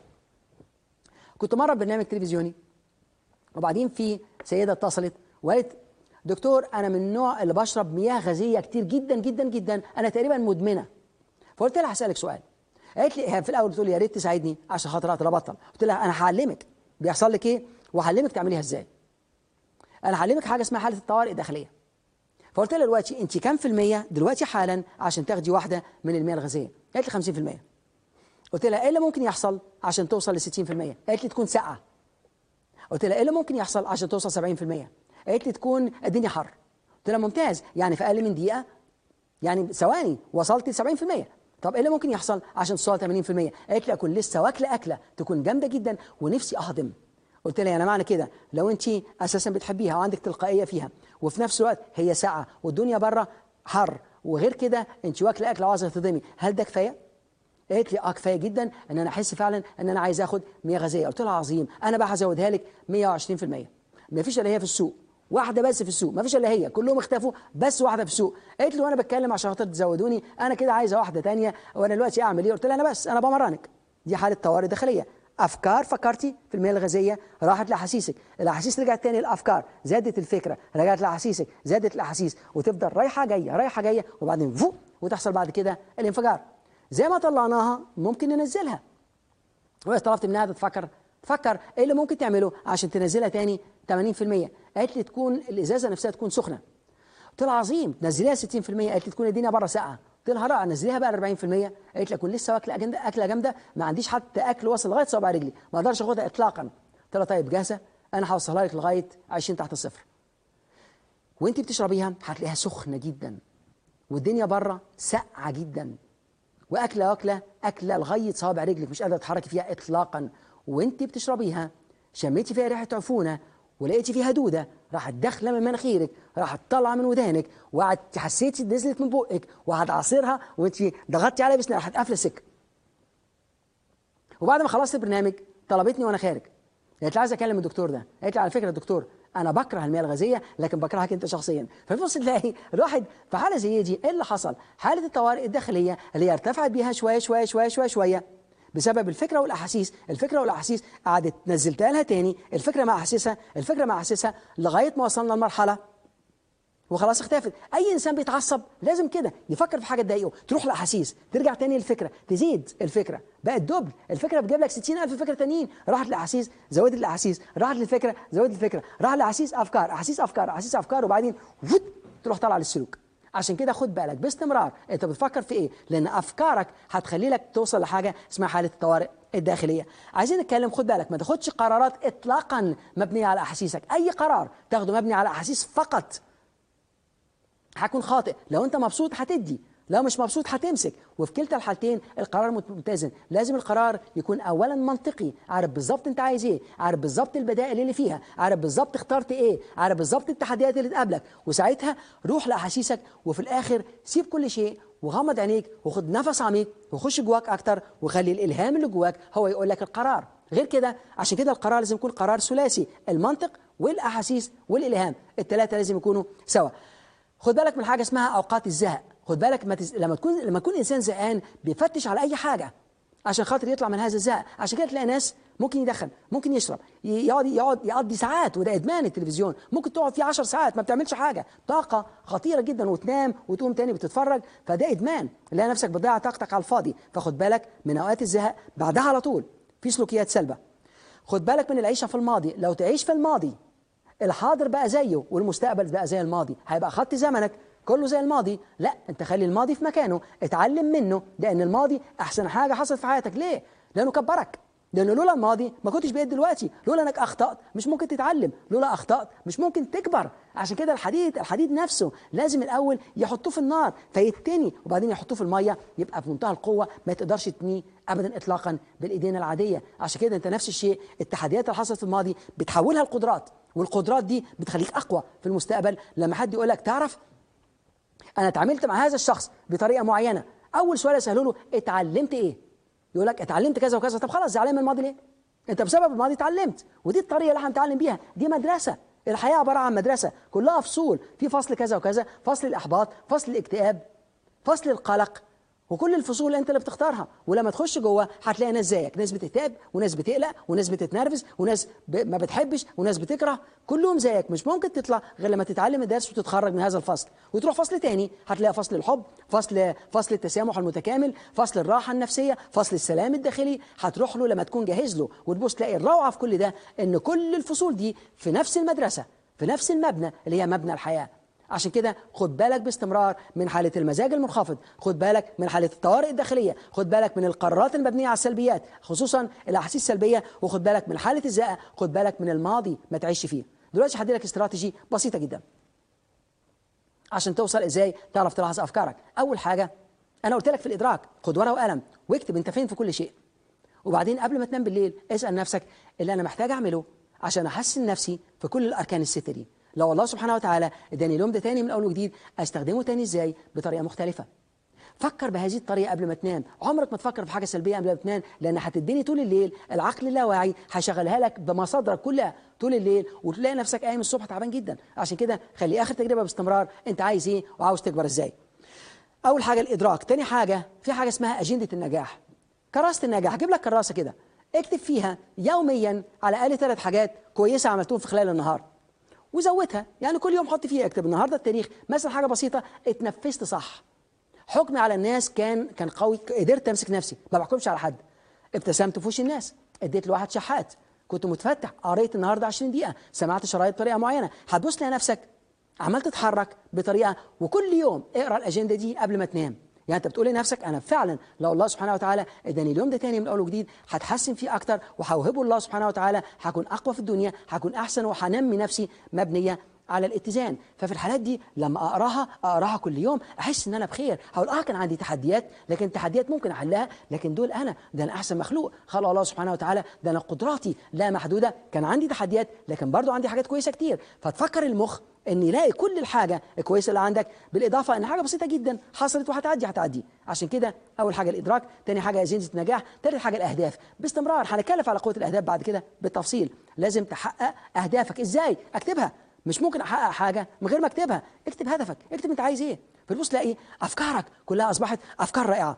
كنت مره برنامج تلفزيوني وبعدين في سيده اتصلت وقالت دكتور انا من النوع اللي بشرب مياه غازيه كتير جدا جدا جدا انا تقريبا مدمنه فقلت لها هسالك سؤال قالت لي في الاول بتقول لي يا ريت تساعدني عشان خاطر اقدر ابطل قلت لها انا هعلمك بيحصل لك ايه وهعلمك تعمليها ازاي انا هعلمك حاجه اسمها حاله الطوارئ الداخليه فقلت لها دلوقتي انت كام في المية دلوقتي حالا عشان تاخدي واحده من المياه الغازيه قالت لي 50% قلت لها ايه اللي ممكن يحصل عشان توصل ل 60% قالت لي تكون ساقعه قلت لها ايه اللي ممكن يحصل عشان توصل 70% قالت لي تكون الدنيا حر قلت لها ممتاز يعني في اقل من دقيقه يعني ثواني وصلت ل 70% طب ايه اللي ممكن يحصل عشان توصل 80% قالت لي اكون لسه واكله اكله تكون جامده جدا ونفسي اهضم قلت لها انا معنى كده لو انت اساسا بتحبيها وعندك تلقائيه فيها وفي نفس الوقت هي ساعه والدنيا بره حر وغير كده انت واكله اكل وعايزه تهضمي هل ده كفايه قالت لي اه كفايه جدا ان انا احس فعلا ان انا عايز اخد 100 غازيه قلت لها عظيم انا بقى هزودها لك 120% ما فيش الا هي في السوق واحده بس في السوق ما فيش الا هي كلهم اختفوا بس واحده في السوق قالت لي وانا بتكلم عشان خاطر تزودوني انا كده عايزه واحده تانية وانا دلوقتي اعمل ايه قلت لها انا بس انا بمرنك دي حاله طوارئ داخليه افكار فكرتي في المياه الغازيه راحت لاحاسيسك الاحاسيس رجعت تاني الافكار زادت الفكره رجعت لاحاسيسك زادت الاحاسيس وتفضل رايحه جايه رايحه جايه وبعدين فو وتحصل بعد كده الانفجار زي ما طلعناها ممكن ننزلها وهي طلبت منها تفكر تفكر ايه اللي ممكن تعمله عشان تنزلها تاني 80% قالت لي تكون الازازه نفسها تكون سخنه قلت لها عظيم تنزليها 60% قالت لي تكون الدنيا بره ساقعه قلت لها لا نزليها بقى 40% قالت لي اكون لسه واكله اكله اكله جامده ما عنديش حتى اكل وصل لغايه صابع رجلي ما اقدرش اخدها اطلاقا قلت لها طيب جاهزه انا هوصلها لك لغايه 20 تحت الصفر وانت بتشربيها هتلاقيها سخنه جدا والدنيا بره ساقعه جدا واكله واكله اكله لغايه صوابع رجلك مش قادره تتحركي فيها اطلاقا وانت بتشربيها شميتي فيها ريحه عفونه ولقيتي فيها دوده راحت داخله من مناخيرك راحت طالعه من ودانك وقعدت حسيتي نزلت من بقك وهتعصرها وانت ضغطتي عليها بسنان راحت قافله السكه وبعد ما خلصت البرنامج طلبتني وانا خارج قالت لي عايز اكلم الدكتور ده قالت لي على فكره الدكتور انا بكره المياه الغازيه لكن بكرهك انت شخصيا فبص تلاقي الواحد في حاله زي دي ايه اللي حصل حاله الطوارئ الداخليه اللي هي ارتفعت بيها شويه شويه شويه شويه شويه بسبب الفكره والاحاسيس الفكره والاحاسيس قعدت نزلتها لها تاني الفكره مع احاسيسها الفكره مع احاسيسها لغايه ما وصلنا لمرحله وخلاص اختفت اي انسان بيتعصب لازم كده يفكر في حاجه تضايقه تروح لاحاسيس ترجع تاني للفكره تزيد الفكره بقت دبل الفكره بتجيب لك 60000 فكره تانيين راحت لاحاسيس زودت الاحاسيس راحت للفكره زودت الفكره راح لاحاسيس افكار احاسيس افكار احاسيس افكار وبعدين فوت تروح طالعه للسلوك عشان كده خد بالك باستمرار انت بتفكر في ايه لان افكارك هتخلي لك توصل لحاجه اسمها حاله الطوارئ الداخليه عايزين نتكلم خد بالك ما تاخدش قرارات اطلاقا مبنيه على احاسيسك اي قرار تاخده مبني على احاسيس فقط هكون خاطئ لو انت مبسوط هتدي لو مش مبسوط هتمسك وفي كلتا الحالتين القرار متزن لازم القرار يكون اولا منطقي عارف بالظبط انت عايز ايه عارف بالظبط البدائل اللي فيها عارف بالظبط اخترت ايه عارف بالظبط التحديات اللي تقابلك وساعتها روح لاحاسيسك وفي الاخر سيب كل شيء وغمض عينيك وخد نفس عميق وخش جواك اكتر وخلي الالهام اللي جواك هو يقول لك القرار غير كده عشان كده القرار لازم يكون قرار ثلاثي المنطق والاحاسيس والالهام الثلاثه لازم يكونوا سوا خد بالك من حاجه اسمها اوقات الزهق خد بالك ما تز... لما تكون لما يكون انسان زهقان بيفتش على اي حاجه عشان خاطر يطلع من هذا الزهق عشان كده تلاقي ناس ممكن يدخن ممكن يشرب يقعد يقعد يقضي ساعات وده ادمان التلفزيون ممكن تقعد فيه 10 ساعات ما بتعملش حاجه طاقه خطيره جدا وتنام وتقوم تاني بتتفرج فده ادمان تلاقي نفسك بتضيع طاقتك على الفاضي فخد بالك من اوقات الزهق بعدها على طول في سلوكيات سلبه خد بالك من العيشه في الماضي لو تعيش في الماضي الحاضر بقى زيه والمستقبل بقى زي الماضي هيبقى خط زمنك كله زي الماضي لا انت خلي الماضي في مكانه اتعلم منه لان الماضي احسن حاجه حصلت في حياتك ليه لانه كبرك لانه لولا الماضي ما كنتش بقيت دلوقتي لولا انك اخطات مش ممكن تتعلم لولا اخطات مش ممكن تكبر عشان كده الحديد الحديد نفسه لازم الاول يحطوه في النار فيتني وبعدين يحطوه في الميه يبقى في منتهى القوه ما تقدرش تنيه ابدا اطلاقا بالايدين العاديه عشان كده انت نفس الشيء التحديات اللي حصلت في الماضي بتحولها لقدرات والقدرات دي بتخليك اقوى في المستقبل لما حد يقول لك تعرف انا اتعاملت مع هذا الشخص بطريقه معينه اول سؤال اساله له اتعلمت ايه يقول لك اتعلمت كذا وكذا طب خلاص زعلان من الماضي ليه انت بسبب الماضي اتعلمت ودي الطريقه اللي هنتعلم بيها دي مدرسه الحياه عباره عن مدرسه كلها فصول في فصل كذا وكذا فصل الاحباط فصل الاكتئاب فصل القلق وكل الفصول انت اللي بتختارها ولما تخش جوه هتلاقي ناس زيك ناس بتكتئب وناس بتقلق وناس بتتنرفز وناس ب... ما بتحبش وناس بتكره كلهم زيك مش ممكن تطلع غير لما تتعلم الدرس وتتخرج من هذا الفصل وتروح فصل تاني هتلاقي فصل الحب فصل فصل التسامح المتكامل فصل الراحه النفسيه فصل السلام الداخلي هتروح له لما تكون جاهز له وتبص تلاقي الروعه في كل ده ان كل الفصول دي في نفس المدرسه في نفس المبنى اللي هي مبنى الحياه عشان كده خد بالك باستمرار من حالة المزاج المنخفض خد بالك من حالة الطوارئ الداخلية خد بالك من القرارات المبنية على السلبيات خصوصا الأحاسيس السلبية وخد بالك من حالة الزهق خد بالك من الماضي ما تعيش فيه دلوقتي هدي لك استراتيجي بسيطة جدا عشان توصل ازاي تعرف تلاحظ افكارك اول حاجة انا قلت لك في الادراك خد ورقة وقلم واكتب انت فين في كل شيء وبعدين قبل ما تنام بالليل اسأل نفسك اللي انا محتاج اعمله عشان احسن نفسي في كل الاركان الستة دي لو الله سبحانه وتعالى اداني اليوم ده تاني من اول وجديد استخدمه تاني ازاي بطريقه مختلفه فكر بهذه الطريقه قبل ما تنام عمرك ما تفكر في حاجه سلبيه قبل ما تنام لان هتديني طول الليل العقل اللاواعي هيشغلها لك بمصادرك كلها طول الليل وتلاقي نفسك قايم الصبح تعبان جدا عشان كده خلي اخر تجربه باستمرار انت عايز ايه وعاوز تكبر ازاي اول حاجه الادراك تاني حاجه في حاجه اسمها اجنده النجاح كراسه النجاح هجيب لك كراسه كده اكتب فيها يوميا على الاقل ثلاث حاجات كويسه عملتهم في خلال النهار وزودها يعني كل يوم حط فيها اكتب النهارده التاريخ مثلا حاجه بسيطه اتنفست صح حكمي على الناس كان كان قوي قدرت امسك نفسي ما بحكمش على حد ابتسمت في وش الناس اديت لواحد شحات كنت متفتح قريت النهارده 20 دقيقه سمعت شرايط بطريقه معينه هتبص تلاقي نفسك عمال تتحرك بطريقه وكل يوم اقرا الاجنده دي قبل ما تنام يعني انت بتقول لنفسك انا فعلا لو الله سبحانه وتعالى اداني اليوم ده تاني من اول وجديد هتحسن فيه اكتر وهوهبه الله سبحانه وتعالى هكون اقوى في الدنيا هكون احسن وهنمي نفسي مبنيه على الاتزان ففي الحالات دي لما اقراها اقراها كل يوم احس ان انا بخير هقول اه كان عندي تحديات لكن تحديات ممكن احلها لكن دول انا ده انا احسن مخلوق خلق الله سبحانه وتعالى ده انا قدراتي لا محدوده كان عندي تحديات لكن برضو عندي حاجات كويسه كتير فتفكر المخ ان يلاقي كل الحاجه الكويسه اللي عندك بالاضافه ان حاجه بسيطه جدا حصلت وهتعدي هتعدي عشان كده اول حاجه الادراك ثاني حاجه زينه النجاح ثالث حاجه الاهداف باستمرار هنتكلم على قوه الاهداف بعد كده بالتفصيل لازم تحقق اهدافك ازاي اكتبها مش ممكن احقق حاجه من غير ما اكتبها اكتب هدفك اكتب انت عايز ايه فتبص تلاقي افكارك كلها اصبحت افكار رائعه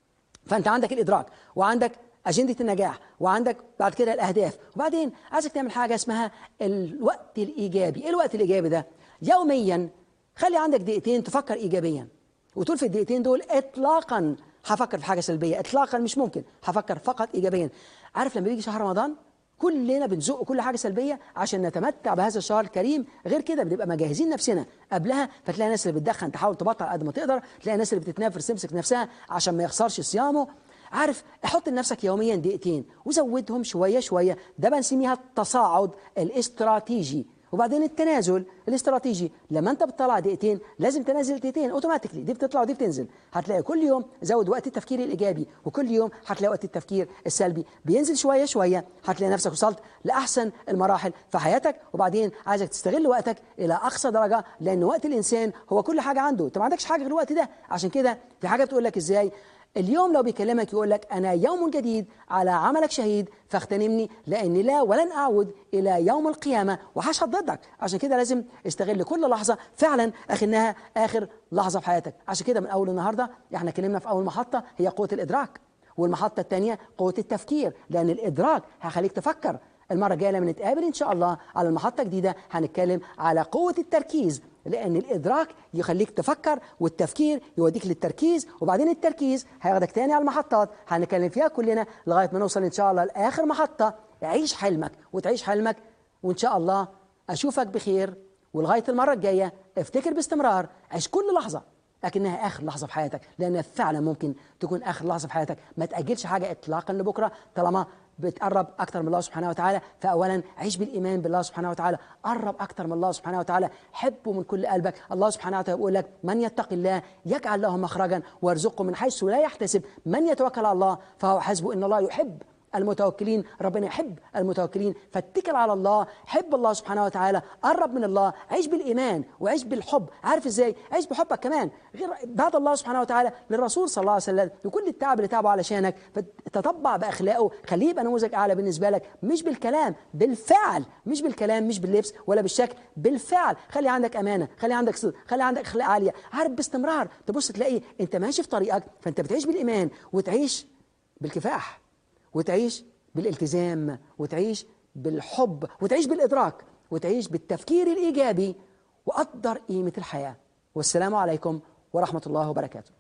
فانت عندك الادراك وعندك اجنده النجاح وعندك بعد كده الاهداف وبعدين عايزك تعمل حاجه اسمها الوقت الايجابي ايه الوقت الايجابي ده يوميا خلي عندك دقيقتين تفكر ايجابيا وتقول في الدقيقتين دول اطلاقا هفكر في حاجه سلبيه اطلاقا مش ممكن هفكر فقط ايجابيا عارف لما بيجي شهر رمضان كلنا بنزق كل حاجه سلبيه عشان نتمتع بهذا الشهر الكريم غير كده بنبقى مجهزين نفسنا قبلها فتلاقي الناس اللي بتدخن تحاول تبطل قد ما تقدر تلاقي الناس اللي بتتنافس تمسك نفسها عشان ما يخسرش صيامه عارف احط لنفسك يوميا دقيقتين وزودهم شويه شويه ده بنسميها التصاعد الاستراتيجي وبعدين التنازل الاستراتيجي لما انت بتطلع دقيقتين لازم تنزل دقيقتين اوتوماتيكلي دي بتطلع ودي بتنزل هتلاقي كل يوم زود وقت التفكير الايجابي وكل يوم هتلاقي وقت التفكير السلبي بينزل شويه شويه هتلاقي نفسك وصلت لاحسن المراحل في حياتك وبعدين عايزك تستغل وقتك الى اقصى درجه لان وقت الانسان هو كل حاجه عنده انت ما عندكش حاجه غير الوقت ده عشان كده في حاجه بتقول لك ازاي اليوم لو بيكلمك يقول لك أنا يوم جديد على عملك شهيد فاغتنمني لأني لا ولن أعود إلى يوم القيامة وهشهد ضدك عشان كده لازم استغل كل لحظة فعلا أخنها آخر لحظة في حياتك عشان كده من أول النهاردة احنا اتكلمنا في أول محطة هي قوة الإدراك والمحطة الثانية قوة التفكير لأن الإدراك هيخليك تفكر المرة الجاية لما نتقابل إن شاء الله على المحطة جديدة هنتكلم على قوة التركيز لأن الإدراك يخليك تفكر والتفكير يوديك للتركيز وبعدين التركيز هياخدك تاني على المحطات هنتكلم فيها كلنا لغاية ما نوصل إن شاء الله لآخر محطة عيش حلمك وتعيش حلمك وإن شاء الله أشوفك بخير ولغاية المرة الجاية افتكر باستمرار عيش كل لحظة لكنها اخر لحظه في حياتك لانها فعلا ممكن تكون اخر لحظه في حياتك ما تاجلش حاجه اطلاقا لبكره طالما بتقرب اكتر من الله سبحانه وتعالى فاولا عيش بالايمان بالله سبحانه وتعالى قرب اكتر من الله سبحانه وتعالى حبه من كل قلبك الله سبحانه وتعالى يقول لك من يتق الله يجعل له مخرجا ويرزقه من حيث لا يحتسب من يتوكل على الله فهو حسبه ان الله يحب المتوكلين ربنا يحب المتوكلين فاتكل على الله حب الله سبحانه وتعالى قرب من الله عيش بالإيمان وعيش بالحب عارف ازاي عيش بحبك كمان غير بعد الله سبحانه وتعالى للرسول صلى الله عليه وسلم لكل التعب اللي تعبه علشانك فتطبع بأخلاقه خليه يبقى نموذج أعلى بالنسبة لك مش بالكلام بالفعل مش بالكلام مش باللبس ولا بالشكل بالفعل خلي عندك أمانة خلي عندك صدق خلي عندك أخلاق عالية عارف باستمرار تبص تلاقي أنت ماشي في طريقك فأنت بتعيش بالإيمان وتعيش بالكفاح وتعيش بالالتزام وتعيش بالحب وتعيش بالإدراك وتعيش بالتفكير الإيجابي وقدر قيمة الحياة والسلام عليكم ورحمة الله وبركاته